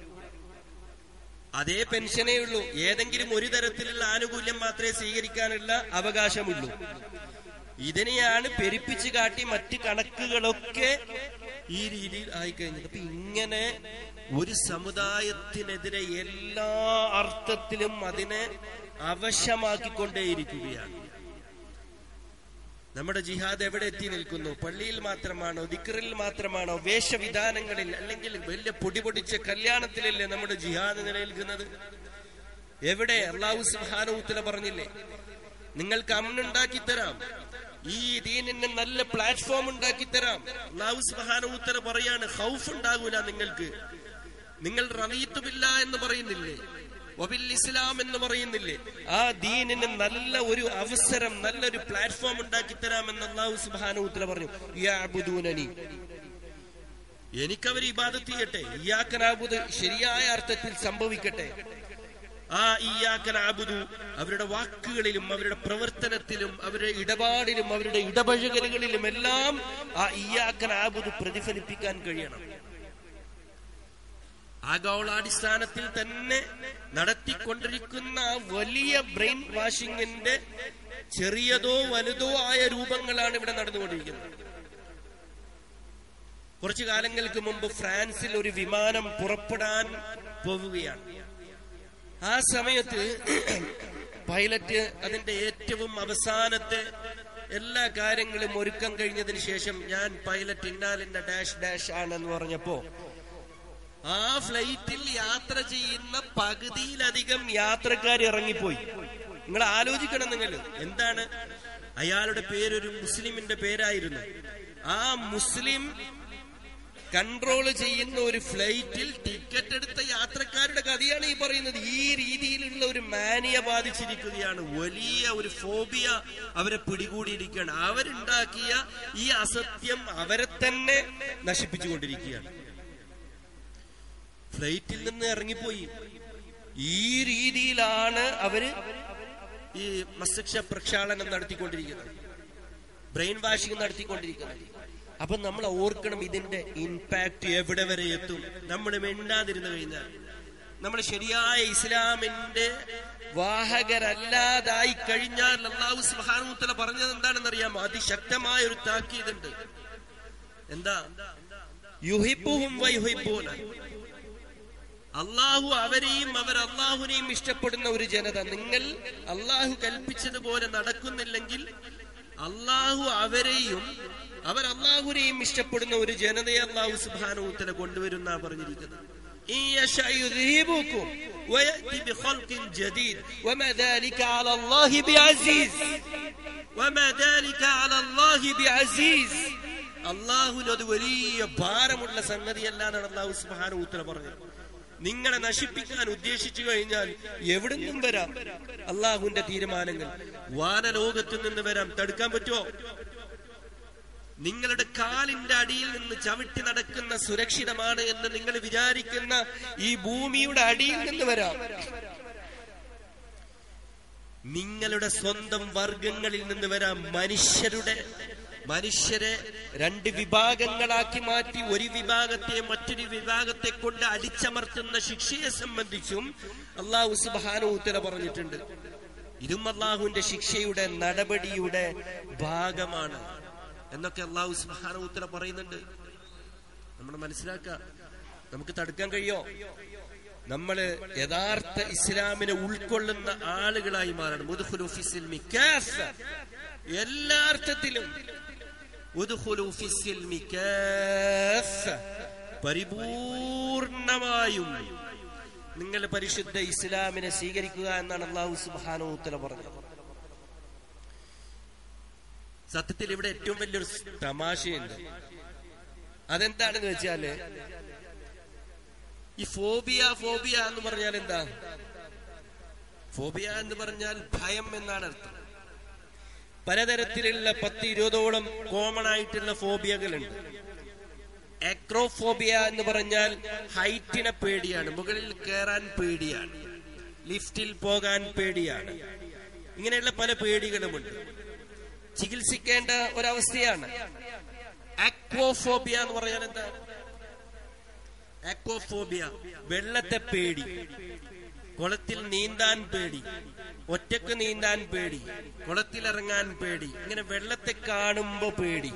അതേ പെൻഷനേ ഉള്ളൂ ഏതെങ്കിലും ഒരു തരത്തിലുള്ള ആനുകൂല്യം മാത്രമേ സ്വീകരിക്കാനുള്ള അവകാശമുള്ളൂ ഇതിനെയാണ് പെരുപ്പിച്ച് കാട്ടി മറ്റ് കണക്കുകളൊക്കെ ഈ രീതിയിൽ ആയിക്കഴിഞ്ഞത് അപ്പൊ ഇങ്ങനെ ഒരു സമുദായത്തിനെതിരെ എല്ലാ അർത്ഥത്തിലും അതിനെ അവശമാക്കിക്കൊണ്ടേയിരിക്കുകയാണ് നമ്മുടെ ജിഹാദ് എവിടെ എത്തി നിൽക്കുന്നു പള്ളിയിൽ മാത്രമാണോ ദിക്കറിൽ മാത്രമാണോ വേഷവിധാനങ്ങളിൽ അല്ലെങ്കിൽ വലിയ പൊടിപൊടിച്ച കല്യാണത്തിലല്ലേ നമ്മുടെ ജിഹാദ് നിലനിൽക്കുന്നത് എവിടെ അള്ളാഹു സുഹാനൂത്തല പറഞ്ഞില്ലേ നിങ്ങൾക്ക് അമ്നുണ്ടാക്കി തരാം ഈ ദീനിന് നല്ല പ്ലാറ്റ്ഫോം ഉണ്ടാക്കി തരാം അള്ളാഹു സുഹാനൂത്തല പറയാണ് ഹൗഫ് ഉണ്ടാകൂല നിങ്ങൾക്ക് നിങ്ങൾ റവീത്തുമില്ല എന്ന് പറയുന്നില്ലേ വബിൽ ഇസ്ലാം എന്ന് പറയുന്നില്ലേ ആ ദീനിന് നല്ല ഒരു അവസരം നല്ലൊരു പ്ലാറ്റ്ഫോം ഉണ്ടാക്കി തരാമെന്ന് അള്ളാഹു സുബാനുത്തല പറഞ്ഞു യാബുദൂനനി എനിക്കവർ ഇബാദത്ത് ചെയ്യട്ടെ ഇയാക്കനാബുദ് ശരിയായ അർത്ഥത്തിൽ സംഭവിക്കട്ടെ ആ ഇയാക്കനാബുദു അവരുടെ വാക്കുകളിലും അവരുടെ പ്രവർത്തനത്തിലും അവരുടെ ഇടപാടിലും അവരുടെ ഇടപഴകലുകളിലും എല്ലാം ആ ഇയാക്കനാബുദ് പ്രതിഫലിപ്പിക്കാൻ കഴിയണം ആഗോളാടിസ്ഥാനത്തിൽ തന്നെ നടത്തിക്കൊണ്ടിരിക്കുന്ന ആ വലിയ ബ്രെയിൻ വാഷിങ്ങിന്റെ ചെറിയതോ വലുതോ ആയ രൂപങ്ങളാണ് ഇവിടെ നടന്നുകൊണ്ടിരിക്കുന്നത് കുറച്ചു കാലങ്ങൾക്ക് മുമ്പ് ഫ്രാൻസിൽ ഒരു വിമാനം പുറപ്പെടാൻ പോവുകയാണ് ആ സമയത്ത് പൈലറ്റ് അതിന്റെ ഏറ്റവും അവസാനത്തെ എല്ലാ കാര്യങ്ങളും ഒരുക്കം കഴിഞ്ഞതിന് ശേഷം ഞാൻ പൈലറ്റ് ഇന്നാലിന്റെ ഡാഷ് ഡാഷ് ആണെന്ന് പറഞ്ഞപ്പോ ആ ഫ്ലൈറ്റിൽ യാത്ര ചെയ്യുന്ന പകുതിയിലധികം യാത്രക്കാർ ഇറങ്ങിപ്പോയി നിങ്ങൾ ആലോചിക്കണം നിങ്ങൾ എന്താണ് അയാളുടെ പേരൊരു മുസ്ലിമിന്റെ പേരായിരുന്നു ആ മുസ്ലിം കൺട്രോൾ ചെയ്യുന്ന ഒരു ഫ്ലൈറ്റിൽ ടിക്കറ്റ് എടുത്ത യാത്രക്കാരുടെ കഥയാണ് ഈ പറയുന്നത് ഈ രീതിയിലുള്ള ഒരു മാനിയ ബാധിച്ചിരിക്കുകയാണ് വലിയ ഒരു ഫോബിയ അവരെ പിടികൂടിയിരിക്കുകയാണ് അവരുണ്ടാക്കിയ ഈ അസത്യം അവരെ തന്നെ നശിപ്പിച്ചുകൊണ്ടിരിക്കുകയാണ് ഫ്ലൈറ്റിൽ നിന്ന് ഇറങ്ങിപ്പോയി ഈ രീതിയിലാണ് അവര് ഈ മസ്തിഷ്ക പ്രക്ഷാളനം നടത്തിക്കൊണ്ടിരിക്കുന്നത് ബ്രെയിൻ വാഷിംഗ് നടത്തിക്കൊണ്ടിരിക്കുന്നത് അപ്പൊ നമ്മൾ ഓർക്കണം ഇതിന്റെ ഇമ്പാക്ട് എവിടെ വരെ എത്തും നമ്മൾ മിണ്ടാതിരുന്നു കഴിഞ്ഞാൽ നമ്മൾ ശരിയായ ഇസ്ലാമിന്റെ വാഹകരല്ലാതായി കഴിഞ്ഞാൽ അള്ളാഹു സുഹാനുത്തല പറഞ്ഞത് എന്താണെന്ന് അറിയാമോ അതിശക്തമായ ഒരു താക്കീതുണ്ട് എന്താ യുഹിബുഹും വയുഹിബൂന അള്ളാഹു അവരെയും അവർ അള്ളാഹുനെയും ഇഷ്ടപ്പെടുന്ന ഒരു ജനത നിങ്ങൾ അള്ളാഹു കൽപ്പിച്ചതുപോലെ നടക്കുന്നില്ലെങ്കിൽ അള്ളാഹു അവരെയും അവർ അള്ളാഹുനെയും ഇഷ്ടപ്പെടുന്ന ഒരു ജനതയെ അള്ളാഹു സുബാനുത്തല കൊണ്ടുവരുന്ന പറഞ്ഞിരിക്കുന്നത് إن يشاء يذهبكم ويأتي بخلق جديد وما ذلك على الله بعزيز وما ذلك على الله بعزيز അള്ളാഹുവിന് അത് വലിയ ഭാരമുള്ള സംഗതിയല്ല എന്നാണ് അള്ളാഹു സുബാന ഉത്തര പറഞ്ഞത് നിങ്ങളെ നശിപ്പിക്കാൻ ഉദ്ദേശിച്ചു കഴിഞ്ഞാൽ എവിടുന്നും വരാം അള്ളാഹുവിന്റെ തീരുമാനങ്ങൾ വാനലോകത്തു നിന്ന് വരാം തടുക്കാൻ പറ്റുമോ നിങ്ങളുടെ കാലിന്റെ അടിയിൽ നിന്ന് ചവിട്ടി നടക്കുന്ന സുരക്ഷിതമാണ് എന്ന് നിങ്ങൾ വിചാരിക്കുന്ന ഈ ഭൂമിയുടെ അടിയിൽ നിന്ന് വരാം നിങ്ങളുടെ സ്വന്തം വർഗങ്ങളിൽ നിന്ന് വരാം മനുഷ്യരുടെ മനുഷ്യരെ രണ്ട് വിഭാഗങ്ങളാക്കി മാറ്റി ഒരു വിഭാഗത്തെ മറ്റൊരു വിഭാഗത്തെ കൊണ്ട് അടിച്ചമർത്തുന്ന ശിക്ഷയെ സംബന്ധിച്ചും അള്ളാഹു സുബാനു ഉത്തര പറഞ്ഞിട്ടുണ്ട് ഇതും അള്ളാഹുവിന്റെ ശിക്ഷയുടെ നടപടിയുടെ ഭാഗമാണ് എന്നൊക്കെ അള്ളാഹു സുബാനു ഉത്തര പറയുന്നുണ്ട് നമ്മൾ മനസ്സിലാക്ക നമുക്ക് തടുക്കാൻ കഴിയോ നമ്മള് യഥാർത്ഥ ഇസ്ലാമിനെ ഉൾക്കൊള്ളുന്ന ആളുകളായി മാറണം ഉദ്ഖുലു ഫി സിൽമി കാഫ. എല്ലാ അർത്ഥത്തിലും ഉദ്ഖുലു ഫി സിൽമി കാഫ. പരിപൂർണമായും നിങ്ങൾ പരിശുദ്ധ ഇസ്ലാമിനെ സ്വീകരിക്കുക എന്നാണ് അള്ളാഹു സുബാനോ ഉത്തര പറഞ്ഞത് സത്യത്തിൽ ഇവിടെ ഏറ്റവും വലിയൊരു തമാശയുണ്ട് അതെന്താണെന്ന് വെച്ചാല് ഈ ഫോബിയ ഫോബിയ എന്ന് പറഞ്ഞാൽ എന്താ ഫോബിയ എന്ന് പറഞ്ഞാൽ ഭയം എന്നാണ് അർത്ഥം പലതരത്തിലുള്ള പത്ത് ഇരുപതോളം കോമൺ ആയിട്ടുള്ള ഫോബിയകളുണ്ട് ആക്രോഫോബിയ എന്ന് പറഞ്ഞാൽ ഹൈറ്റിനെ പേടിയാണ് മുകളിൽ കയറാൻ പേടിയാണ് ലിഫ്റ്റിൽ പോകാൻ പേടിയാണ് ഇങ്ങനെയുള്ള പല പേടികളുമുണ്ട് ചികിത്സിക്കേണ്ട ഒരവസ്ഥയാണ് ആക്വോഫോബിയ എന്ന് പറഞ്ഞാൽ എന്താ ആക്വോഫോബിയ വെള്ളത്തെ പേടി കുളത്തിൽ നീന്താൻ പേടി ഒറ്റക്ക് നീന്താൻ പേടി കുളത്തിലിറങ്ങാൻ പേടി ഇങ്ങനെ വെള്ളത്തെ കാണുമ്പോ പേടി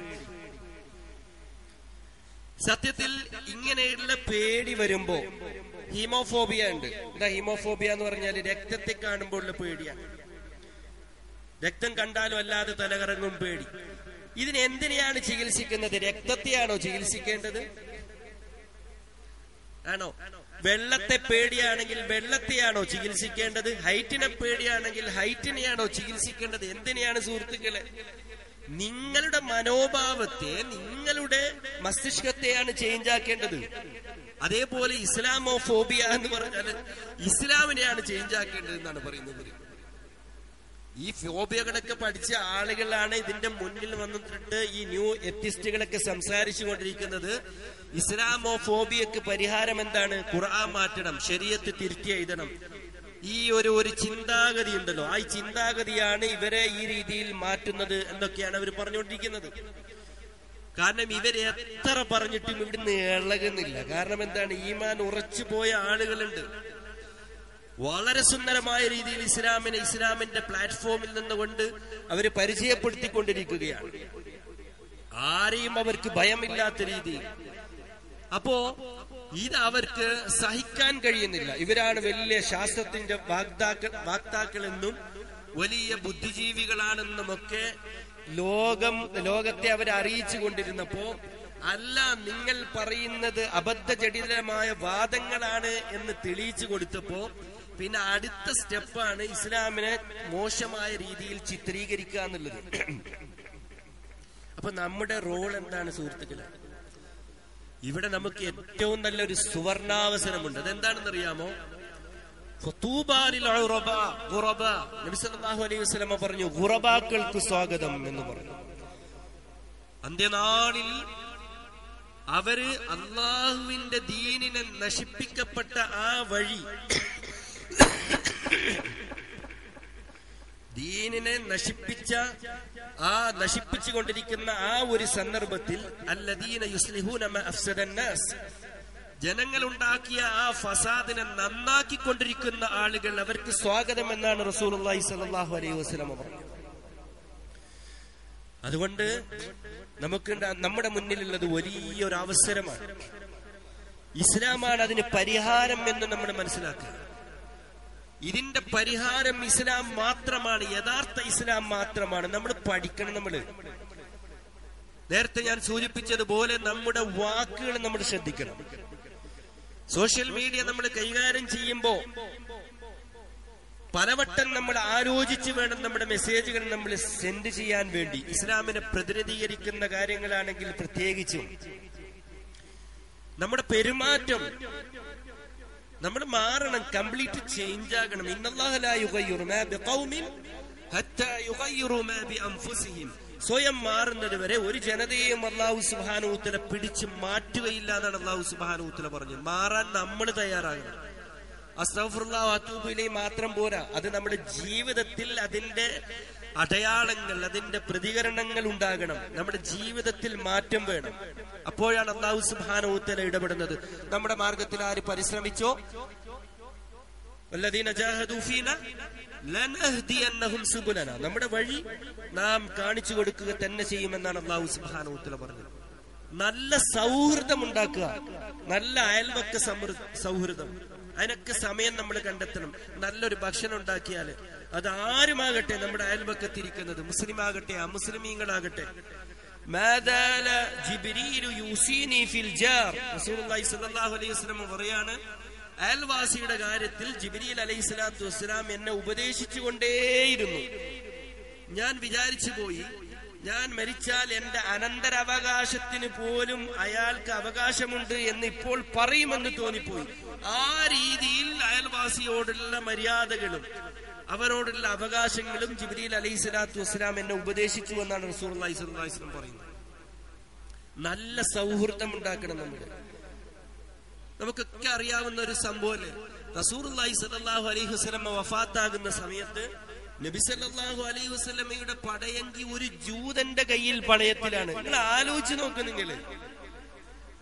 സത്യത്തിൽ ഇങ്ങനെയുള്ള പേടി വരുമ്പോ ഹീമോഫോബിയ ഉണ്ട് എന്താ ഹീമോഫോബിയ എന്ന് പറഞ്ഞാൽ രക്തത്തെ കാണുമ്പോൾ ഉള്ള പേടിയാണ് രക്തം കണ്ടാലും അല്ലാതെ തലകറങ്ങും പേടി ഇതിന് എന്തിനെയാണ് ചികിത്സിക്കുന്നത് രക്തത്തെയാണോ ചികിത്സിക്കേണ്ടത് ആണോ വെള്ളത്തെ പേടിയാണെങ്കിൽ വെള്ളത്തെയാണോ ചികിത്സിക്കേണ്ടത് ഹൈറ്റിനെ പേടിയാണെങ്കിൽ ഹൈറ്റിനെയാണോ ചികിത്സിക്കേണ്ടത് എന്തിനെയാണ് സുഹൃത്തുക്കളെ നിങ്ങളുടെ മനോഭാവത്തെ നിങ്ങളുടെ മസ്തിഷ്കത്തെയാണ് ചേഞ്ച് ആക്കേണ്ടത് അതേപോലെ ഇസ്ലാമോ ഫോബിയ എന്ന് പറഞ്ഞാൽ ഇസ്ലാമിനെയാണ് ചേഞ്ച് ആക്കേണ്ടത് എന്നാണ് പറയുന്നത് ഈ ഫോബിയകളൊക്കെ പഠിച്ച ആളുകളാണ് ഇതിന്റെ മുന്നിൽ വന്നിട്ട് ഈ ന്യൂ എത്തിസ്റ്റുകളൊക്കെ സംസാരിച്ചു കൊണ്ടിരിക്കുന്നത് ഇസ്ലാമോ ഫോബിയക്ക് പരിഹാരം എന്താണ് ഖുർആൻ മാറ്റണം ശരീരത്ത് തിരുത്തി എഴുതണം ഈ ഒരു ഒരു ചിന്താഗതി ഉണ്ടല്ലോ ആ ചിന്താഗതിയാണ് ഇവരെ ഈ രീതിയിൽ മാറ്റുന്നത് എന്നൊക്കെയാണ് അവർ പറഞ്ഞുകൊണ്ടിരിക്കുന്നത് കാരണം ഇവര് എത്ര പറഞ്ഞിട്ടും ഇവിടുന്ന് ഇളകുന്നില്ല കാരണം എന്താണ് ഈമാൻ ഉറച്ചു പോയ ആളുകളുണ്ട് വളരെ സുന്ദരമായ രീതിയിൽ ഇസ്ലാമിനെ ഇസ്ലാമിന്റെ പ്ലാറ്റ്ഫോമിൽ നിന്നുകൊണ്ട് അവര് പരിചയപ്പെടുത്തിക്കൊണ്ടിരിക്കുകയാണ് ആരെയും അവർക്ക് ഭയമില്ലാത്ത രീതിയിൽ അപ്പോ ഇത് അവർക്ക് സഹിക്കാൻ കഴിയുന്നില്ല ഇവരാണ് വലിയ ശാസ്ത്രത്തിന്റെ വാഗ്ദാക്കൾ വാക്താക്കളെന്നും വലിയ ബുദ്ധിജീവികളാണെന്നുമൊക്കെ ലോകം ലോകത്തെ അവരെ അറിയിച്ചു കൊണ്ടിരുന്നപ്പോ അല്ല നിങ്ങൾ പറയുന്നത് അബദ്ധജടിലമായ വാദങ്ങളാണ് എന്ന് തെളിയിച്ചു കൊടുത്തപ്പോ പിന്നെ അടുത്ത സ്റ്റെപ്പാണ് ഇസ്ലാമിനെ മോശമായ രീതിയിൽ ചിത്രീകരിക്കുക എന്നുള്ളത് അപ്പൊ നമ്മുടെ റോൾ എന്താണ് സുഹൃത്തുക്കളെ ഇവിടെ നമുക്ക് ഏറ്റവും നല്ലൊരു സുവർണാവസരമുണ്ട് അതെന്താണെന്ന് അറിയാമോ അലൈഹി പറഞ്ഞു ഗുറബാക്കൾക്ക് സ്വാഗതം എന്ന് പറഞ്ഞു അന്ത്യനാളിൽ അവര് അള്ളാഹുവിന്റെ ദീനിനെ നശിപ്പിക്കപ്പെട്ട ആ വഴി ദീനിനെ നശിപ്പിച്ച ആ നശിപ്പിച്ചുകൊണ്ടിരിക്കുന്ന ആ ഒരു സന്ദർഭത്തിൽ അല്ലദീന യുസ്ലിഹൂന അഫ്സദന്നാസ് ജനങ്ങൾ ഉണ്ടാക്കിയ ആ ഫസാദിനെ നന്നാക്കിക്കൊണ്ടിരിക്കുന്ന ആളുകൾ അവർക്ക് സ്വാഗതം എന്നാണ് റസൂലുള്ളാഹി സ്വല്ലല്ലാഹു അലൈഹി വസല്ലം പറഞ്ഞത് അതുകൊണ്ട് നമുക്ക് നമ്മുടെ മുന്നിലുള്ളത് വലിയൊരു അവസരമാണ് ഇസ്ലാമാണ് അതിന് പരിഹാരം എന്ന് നമ്മൾ മനസ്സിലാക്കുക ഇതിന്റെ പരിഹാരം ഇസ്ലാം മാത്രമാണ് യഥാർത്ഥ ഇസ്ലാം മാത്രമാണ് നമ്മൾ പഠിക്കണം നമ്മള് നേരത്തെ ഞാൻ സൂചിപ്പിച്ചതുപോലെ നമ്മുടെ വാക്കുകൾ നമ്മൾ ശ്രദ്ധിക്കണം സോഷ്യൽ മീഡിയ നമ്മൾ കൈകാര്യം ചെയ്യുമ്പോ പലവട്ടം നമ്മൾ ആലോചിച്ച് വേണം നമ്മുടെ മെസ്സേജുകൾ നമ്മൾ സെൻഡ് ചെയ്യാൻ വേണ്ടി ഇസ്ലാമിനെ പ്രതിനിധീകരിക്കുന്ന കാര്യങ്ങളാണെങ്കിൽ പ്രത്യേകിച്ചും നമ്മുടെ പെരുമാറ്റം നമ്മൾ മാറണം കംപ്ലീറ്റ് ചേഞ്ച് ആകണം സ്വയം മാറുന്നത് വരെ ഒരു ജനതയെയും അള്ളാഹു സുബാനൂത്തല പിടിച്ച് മാറ്റുകയില്ല എന്നാണ് അള്ളാഹു സുബാനൂത്തല പറഞ്ഞത് മാറാൻ നമ്മൾ തയ്യാറാകണം അസ്തഫുല്ലാത്തൂബിലെ മാത്രം പോരാ അത് നമ്മുടെ ജീവിതത്തിൽ അതിന്റെ അടയാളങ്ങൾ അതിന്റെ പ്രതികരണങ്ങൾ ഉണ്ടാകണം നമ്മുടെ ജീവിതത്തിൽ മാറ്റം വേണം അപ്പോഴാണ് അള്ളാഹു സുബാനൂത്തല ഇടപെടുന്നത് നമ്മുടെ മാർഗത്തിൽ ആര് പരിശ്രമിച്ചോ നമ്മുടെ വഴി നാം കാണിച്ചു കൊടുക്കുക തന്നെ ചെയ്യുമെന്നാണ് അള്ളാഹു സുബാനൂത്തല പറഞ്ഞത് നല്ല സൗഹൃദം ഉണ്ടാക്കുക നല്ല അയൽവക്ക സൗഹൃദം അതിനൊക്കെ സമയം നമ്മൾ കണ്ടെത്തണം നല്ലൊരു ഭക്ഷണം ഉണ്ടാക്കിയാല് അത് ആരുമാകട്ടെ നമ്മുടെ അയൽവക്കത്തിരിക്കുന്നത് മുസ്ലിം ആകട്ടെ അമുസ്ലിമീങ്ങളാകട്ടെ പറയാണ് അയൽവാസിയുടെ കാര്യത്തിൽ ജിബിരിൽ അലൈഹി സ്വലാത്തു വസ്സലാം എന്നെ ഉപദേശിച്ചുകൊണ്ടേയിരുന്നു ഞാൻ വിചാരിച്ചു പോയി ഞാൻ മരിച്ചാൽ എന്റെ അനന്തരാവകാശത്തിന് പോലും അയാൾക്ക് അവകാശമുണ്ട് എന്ന് ഇപ്പോൾ പറയുമെന്ന് തോന്നിപ്പോയി ആ രീതിയിൽ അയൽവാസിയോടുള്ള മര്യാദകളും അവരോടുള്ള അവകാശങ്ങളും ജിബ്രീൽ അലൈഹി സ്വലാത്തു വസ്സലാം എന്നെ ഉപദേശിച്ചു എന്നാണ് റസൂർ അലൈഹി സ്വലം പറയുന്നത് നല്ല സൗഹൃദം ഉണ്ടാക്കണം നമ്മൾ നമുക്കൊക്കെ അറിയാവുന്ന ഒരു സംഭവമല്ലേ റസൂർ അലൈഹി സ്വലാഹു അലൈഹി വസ്ലമ വഫാത്താകുന്ന സമയത്ത് നബിസല്ലാഹു അലൈഹി വസ്ലമയുടെ പടയങ്കി ഒരു ജൂതന്റെ കയ്യിൽ പണയത്തിലാണ് നിങ്ങൾ ആലോചിച്ച് നോക്ക് നിങ്ങള്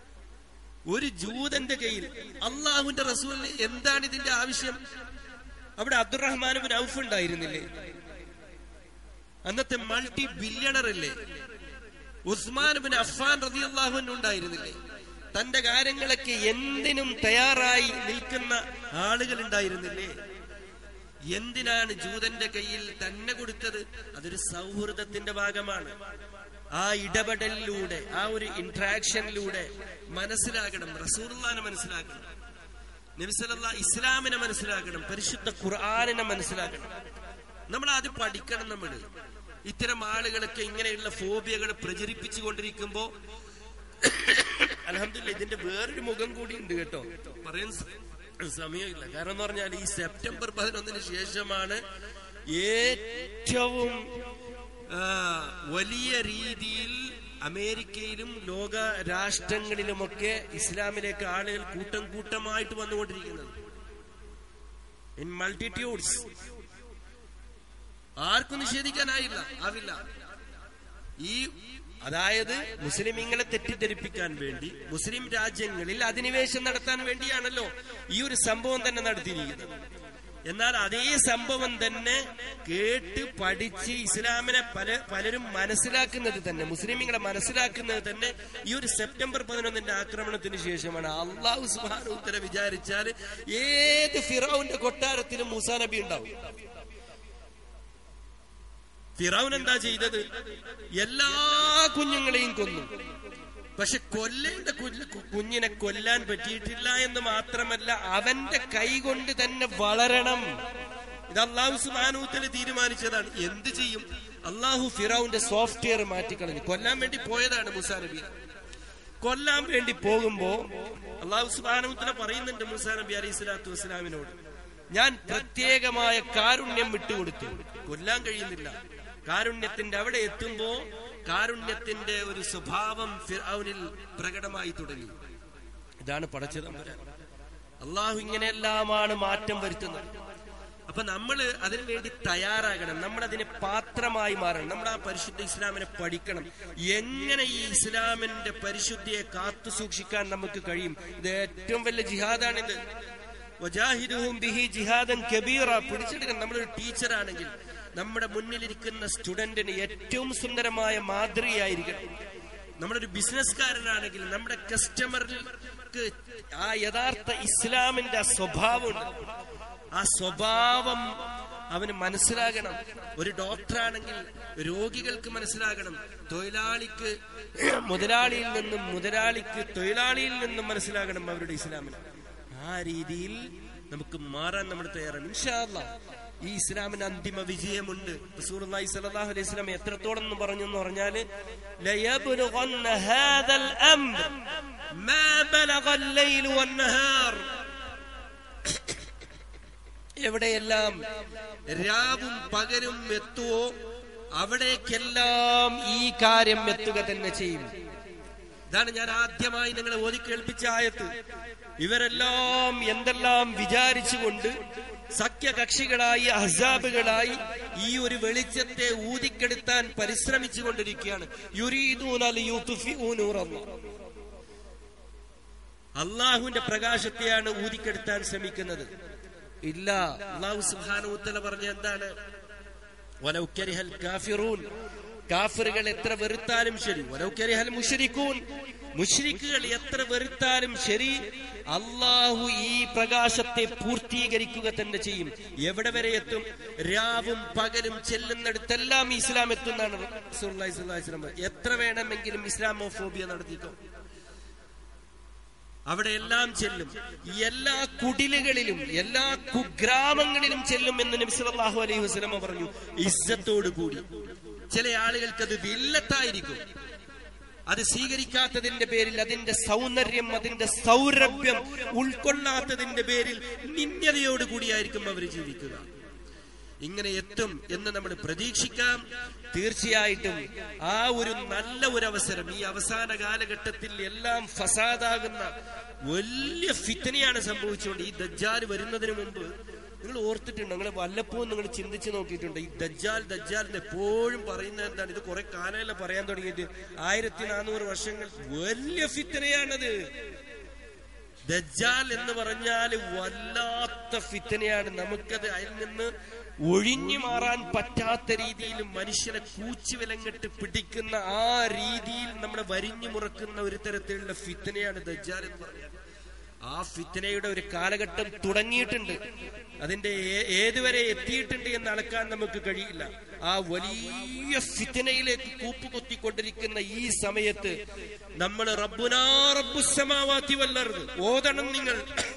ഒരു ജൂതന്റെ കയ്യിൽ അള്ളാഹുവിന്റെ റസൂലിന് എന്താണ് ഇതിന്റെ ആവശ്യം അവിടെ അബ്ദുറഹ്മാൻ ബിൻ ഔഫ് ഉണ്ടായിരുന്നില്ലേ അന്നത്തെ മൾട്ടി ബില്യണർ അല്ലേ ഉസ്മാൻ ബിൻ അഫ്ഫാൻ റളിയല്ലാഹു അൻഹു ഉണ്ടായിരുന്നില്ലേ തന്റെ കാര്യങ്ങളൊക്കെ എന്തിനും തയ്യാറായി നിൽക്കുന്ന ആളുകൾ ഉണ്ടായിരുന്നില്ലേ എന്തിനാണ് ജൂതന്റെ കയ്യിൽ തന്നെ കൊടുത്തത് അതൊരു സൗഹൃദത്തിന്റെ ഭാഗമാണ് ആ ഇടപെടലിലൂടെ ആ ഒരു ഇന്ററാക്ഷനിലൂടെ മനസ്സിലാക്കണം റസൂർലാനെ മനസ്സിലാക്കണം നബിസലല്ല ഇസ്ലാമിനെ മനസ്സിലാക്കണം പരിശുദ്ധ ഖുർആാനിനെ മനസ്സിലാക്കണം നമ്മൾ അത് പഠിക്കണം നമ്മൾ ഇത്തരം ആളുകളൊക്കെ ഇങ്ങനെയുള്ള ഫോബിയകൾ പ്രചരിപ്പിച്ചു കൊണ്ടിരിക്കുമ്പോ അലഹമില്ല ഇതിന്റെ വേറൊരു മുഖം കൂടി ഉണ്ട് കേട്ടോ പറയാൻ സ- സമയമില്ല കാരണം എന്ന് പറഞ്ഞാൽ ഈ സെപ്റ്റംബർ പതിനൊന്നിന് ശേഷമാണ് ഏറ്റവും ആ, വലിയ രീതിയിൽ അമേരിക്കയിലും ലോക രാഷ്ട്രങ്ങളിലുമൊക്കെ ഇസ്ലാമിലേക്ക് ആളുകൾ കൂട്ടം കൂട്ടമായിട്ട് വന്നുകൊണ്ടിരിക്കുന്നത് ഇൻ മൾട്ടിറ്റ്യൂഡ്സ് ആർക്കും നിഷേധിക്കാനായില്ല ആവില്ല ഈ അതായത് മുസ്ലിമീങ്ങളെ തെറ്റിദ്ധരിപ്പിക്കാൻ വേണ്ടി മുസ്ലിം രാജ്യങ്ങളിൽ അധിനിവേശം നടത്താൻ വേണ്ടിയാണല്ലോ ഈ ഒരു സംഭവം തന്നെ നടത്തിയിരിക്കുന്നത് എന്നാൽ അതേ സംഭവം തന്നെ കേട്ട് പഠിച്ച് ഇസ്ലാമിനെ പല പലരും മനസ്സിലാക്കുന്നത് തന്നെ മുസ്ലിമീങ്ങളെ മനസ്സിലാക്കുന്നത് തന്നെ ഈ ഒരു സെപ്റ്റംബർ പതിനൊന്നിന്റെ ആക്രമണത്തിന് ശേഷമാണ് അള്ളാഹു സുബാനു ഉത്തര വിചാരിച്ചാൽ ഏത് ഫിറൌന്റെ കൊട്ടാരത്തിലും മൂസാ നബി ഉണ്ടാവും ഫിറൌൻ എന്താ ചെയ്തത് എല്ലാ കുഞ്ഞുങ്ങളെയും കൊന്നു പക്ഷെ കൊല്ലേണ്ട കുഞ്ഞ് കുഞ്ഞിനെ കൊല്ലാൻ പറ്റിയിട്ടില്ല എന്ന് മാത്രമല്ല അവന്റെ കൈ കൊണ്ട് തന്നെ വളരണം ഇത് അള്ളാഹു സുബാനൂത്തല് തീരുമാനിച്ചതാണ് എന്ത് ചെയ്യും അള്ളാഹു ഫിറൌന്റെ സോഫ്റ്റ്വെയർ മാറ്റിക്കളഞ്ഞു കൊല്ലാൻ വേണ്ടി പോയതാണ് മുസാ നബി കൊല്ലാൻ വേണ്ടി പോകുമ്പോ അള്ളാഹു സുബാനൂത്തല പറയുന്നുണ്ട് മുസാ നബി അലൈഹി സ്വലാത്തു വസ്സലാമിനോട് ഞാൻ പ്രത്യേകമായ കാരുണ്യം വിട്ടുകൊടുത്തു കൊല്ലാൻ കഴിയുന്നില്ല കാരുണ്യത്തിന്റെ അവിടെ എത്തുമ്പോ കാരുണ്യത്തിന്റെ ഒരു സ്വഭാവം ഫിർഔനിൽ പ്രകടമായി തുടങ്ങി ഇതാണ് പടച്ചത് അള്ളാഹു ഇങ്ങനെയെല്ലാമാണ് മാറ്റം വരുത്തുന്നത് അപ്പൊ നമ്മൾ അതിനു വേണ്ടി തയ്യാറാകണം നമ്മൾ അതിന് പാത്രമായി മാറണം നമ്മൾ ആ പരിശുദ്ധ ഇസ്ലാമിനെ പഠിക്കണം എങ്ങനെ ഈ ഇസ്ലാമിന്റെ പരിശുദ്ധിയെ കാത്തു സൂക്ഷിക്കാൻ നമുക്ക് കഴിയും ഇത് ഏറ്റവും വലിയ ജിഹാദാണിത് വജാഹിദുഹും ബിഹി ജിഹാദൻ കബീറ പിടിച്ചെടുക്കണം നമ്മളൊരു ടീച്ചറാണെങ്കിൽ നമ്മുടെ മുന്നിലിരിക്കുന്ന സ്റ്റുഡന്റിന് ഏറ്റവും സുന്ദരമായ മാതൃകയായിരിക്കണം നമ്മളൊരു ബിസിനസ്സുകാരനാണെങ്കിൽ നമ്മുടെ കസ്റ്റമർക്ക് ആ യഥാർത്ഥ ഇസ്ലാമിന്റെ ആ സ്വഭാവമുണ്ട് ആ സ്വഭാവം അവന് മനസ്സിലാകണം ഒരു ഡോക്ടറാണെങ്കിൽ രോഗികൾക്ക് മനസ്സിലാകണം തൊഴിലാളിക്ക് മുതലാളിയിൽ നിന്നും മുതലാളിക്ക് തൊഴിലാളിയിൽ നിന്നും മനസ്സിലാകണം അവരുടെ ഇസ്ലാമിന് ആ രീതിയിൽ നമുക്ക് മാറാൻ നമ്മൾ തയ്യാറാണ് ഇൻഷാ അല്ലാ ഈ ഇസ്ലാമിന് അന്തിമ വിജയമുണ്ട് റസൂലുള്ളാഹി സ്വല്ലല്ലാഹു അലൈഹി വസല്ലം എത്രത്തോളം എന്ന് പറഞ്ഞു എന്ന് പറഞ്ഞാല് ലയബ്ലുഗന്ന ഹാദൽ അംർ മാ ബലഗ الليل والنهار എവിടെയെല്ലാം രാവും പകലും എത്തുവോ അവിടേക്കെല്ലാം ഈ കാര്യം എത്തുക തന്നെ ചെയ്യും ഇതാണ് ഞാൻ ആദ്യമായി നിങ്ങളെ ഓതി കേൾപ്പിച്ച ആയത്ത് ഇവരെല്ലാം എന്തെല്ലാം വിചാരിച്ചുകൊണ്ട് സഖ്യകക്ഷികളായി അഹസാബുകളായി ഈ ഒരു വെളിച്ചത്തെ ഊതിക്കെടുത്താൻ പരിശ്രമിച്ചു കൊണ്ടിരിക്കുകയാണ് അള്ളാഹുവിന്റെ പ്രകാശത്തെയാണ് ഊതിക്കെടുത്താൻ ശ്രമിക്കുന്നത് ഇല്ല അള്ളാഹു സുഹാനൂത്തല പറഞ്ഞ എന്താണ് വലൗക്കരിഹൽ കാഫിറൂൻ കാഫിറുകൾ എത്ര വെറുത്താലും ശരി വലൗക്കരിഹൽ മുഷരിക്കൂൻ മുഷ്രിക്കുകൾ എത്ര വെറുത്താലും ശരി അള്ളാഹു ഈ പ്രകാശത്തെ പൂർത്തീകരിക്കുക തന്നെ ചെയ്യും എവിടെ വരെ എത്തും രാവും പകലും ചെല്ലുന്നിടത്തെല്ലാം ഇസ്ലാം എത്തുന്നതാണ് റസൂലുള്ളാഹി സ്വല്ലല്ലാഹു അലൈഹി വസല്ലം. എത്ര വേണമെങ്കിലും ഇസ്ലാമോഫോബിയ നടത്തിക്കോ അവിടെ എല്ലാം ചെല്ലും എല്ലാ കുടിലുകളിലും എല്ലാ കുഗ്രാമങ്ങളിലും ചെല്ലും എന്ന് നബി സല്ലല്ലാഹു അലൈഹി വസല്ലം പറഞ്ഞു ഇസ്സത്തോടു കൂടി ചില ആളുകൾക്ക് അത് വില്ലത്തായിരിക്കും അത് സ്വീകരിക്കാത്തതിന്റെ പേരിൽ അതിന്റെ സൗന്ദര്യം അതിന്റെ സൗരഭ്യം ഉൾക്കൊള്ളാത്തതിന്റെ പേരിൽ നിന്യതയോടുകൂടിയായിരിക്കും അവർ ജീവിക്കുക ഇങ്ങനെ എത്തും എന്ന് നമ്മൾ പ്രതീക്ഷിക്കാം തീർച്ചയായിട്ടും ആ ഒരു നല്ല ഒരു അവസരം ഈ അവസാന കാലഘട്ടത്തിൽ എല്ലാം ഫസാദാകുന്ന വലിയ ഫിത്തനെയാണ് സംഭവിച്ചുകൊണ്ട് ഈ ദജ്ജാൽ വരുന്നതിന് മുമ്പ് നിങ്ങൾ ഓർത്തിട്ടുണ്ട് നിങ്ങൾ വല്ലപ്പോഴും നിങ്ങൾ ചിന്തിച്ചു നോക്കിയിട്ടുണ്ട് ഈ ദജ്ജാൽ ദജ്ജാൽ എന്ന് എപ്പോഴും പറയുന്നത് എന്താണ് ഇത് കുറെ കാലമല്ല പറയാൻ തുടങ്ങിയിട്ട് ആയിരത്തി നാനൂറ് വർഷങ്ങൾ വലിയ ഫിത്തനയാണത് ദജ്ജാൽ എന്ന് പറഞ്ഞാൽ വല്ലാത്ത ഫിത്തനയാണ് നമുക്കത് അതിൽ നിന്ന് ഒഴിഞ്ഞു മാറാൻ പറ്റാത്ത രീതിയിൽ മനുഷ്യനെ കൂച്ചു വിലങ്ങിട്ട് പിടിക്കുന്ന ആ രീതിയിൽ നമ്മളെ വരിഞ്ഞു മുറക്കുന്ന ഒരു തരത്തിലുള്ള ഫിത്തനയാണ് ദജ്ജാൽ എന്ന് പറഞ്ഞാൽ ആ ഫിത്തനയുടെ ഒരു കാലഘട്ടം തുടങ്ങിയിട്ടുണ്ട് അതിന്റെ ഏ- ഏതുവരെ എത്തിയിട്ടുണ്ട് എന്ന് അളക്കാൻ നമുക്ക് കഴിയില്ല ആ വലിയ ഫിത്തനയിലേക്ക് കൂപ്പുകുത്തിക്കൊണ്ടിരിക്കുന്ന ഈ സമയത്ത് നമ്മൾ റബ്ബുനാ റബ്ബുസമാവാത്തി വല്ലറുത് ഓതണം നിങ്ങൾ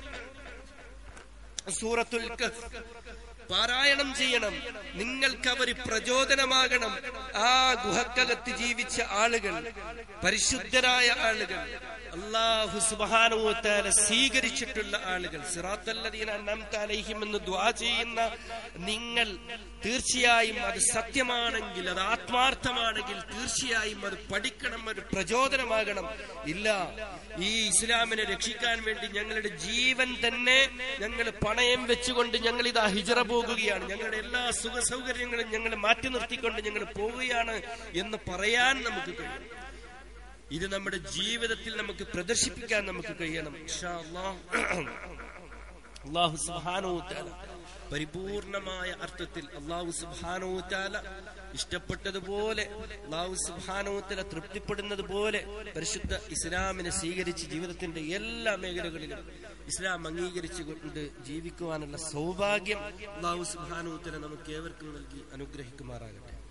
സൂറത്തുൽ കഹ്ഫ് പാരായണം ചെയ്യണം നിങ്ങൾക്ക് അവർ പ്രചോദനമാകണം ആ ഗുഹക്കകത്ത് ജീവിച്ച ആളുകൾ പരിശുദ്ധരായ ആളുകൾ അള്ളാഹു സുബാനുവത്താല സ്വീകരിച്ചിട്ടുള്ള ആളുകൾ സിറാത്തല്ലദീന അൻഅംത അലൈഹിം എന്ന് ദ്വാ ചെയ്യുന്ന നിങ്ങൾ തീർച്ചയായും അത് സത്യമാണെങ്കിൽ അത് ആത്മാർത്ഥമാണെങ്കിൽ തീർച്ചയായും അത് പഠിക്കണം അത് പ്രചോദനമാകണം ഇല്ല ഈ ഇസ്ലാമിനെ രക്ഷിക്കാൻ വേണ്ടി ഞങ്ങളുടെ ജീവൻ തന്നെ ഞങ്ങൾ പണയം വെച്ചുകൊണ്ട് ഞങ്ങൾ ഇതാ ഹിജറ പോകുകയാണ് ഞങ്ങളുടെ എല്ലാ സുഖ സൗകര്യങ്ങളും ഞങ്ങൾ മാറ്റി നിർത്തിക്കൊണ്ട് ഞങ്ങൾ പോവുകയാണ് എന്ന് പറയാൻ നമുക്ക് കഴിയും ഇത് നമ്മുടെ ജീവിതത്തിൽ നമുക്ക് പ്രദർശിപ്പിക്കാൻ നമുക്ക് കഴിയണം ഇൻഷാ അല്ലാഹ്. അള്ളാഹു സുബ്ഹാനഹു പരിപൂർണമായ അർത്ഥത്തിൽ അള്ളാഹു സുബ്ഹാനഹു ഇഷ്ടപ്പെട്ടതുപോലെ അള്ളാഹു സുബ്ഹാനഹു തൃപ്തിപ്പെടുന്നത് പോലെ പരിശുദ്ധ ഇസ്ലാമിനെ സ്വീകരിച്ച് ജീവിതത്തിന്റെ എല്ലാ മേഖലകളിലും ഇസ്ലാം അംഗീകരിച്ചുകൊണ്ട് ജീവിക്കുവാനുള്ള സൗഭാഗ്യം അള്ളാഹു സുബ്ഹാനഹു നമുക്ക് ഏവർക്കും നൽകി അനുഗ്രഹിക്കുമാറാകട്ടെ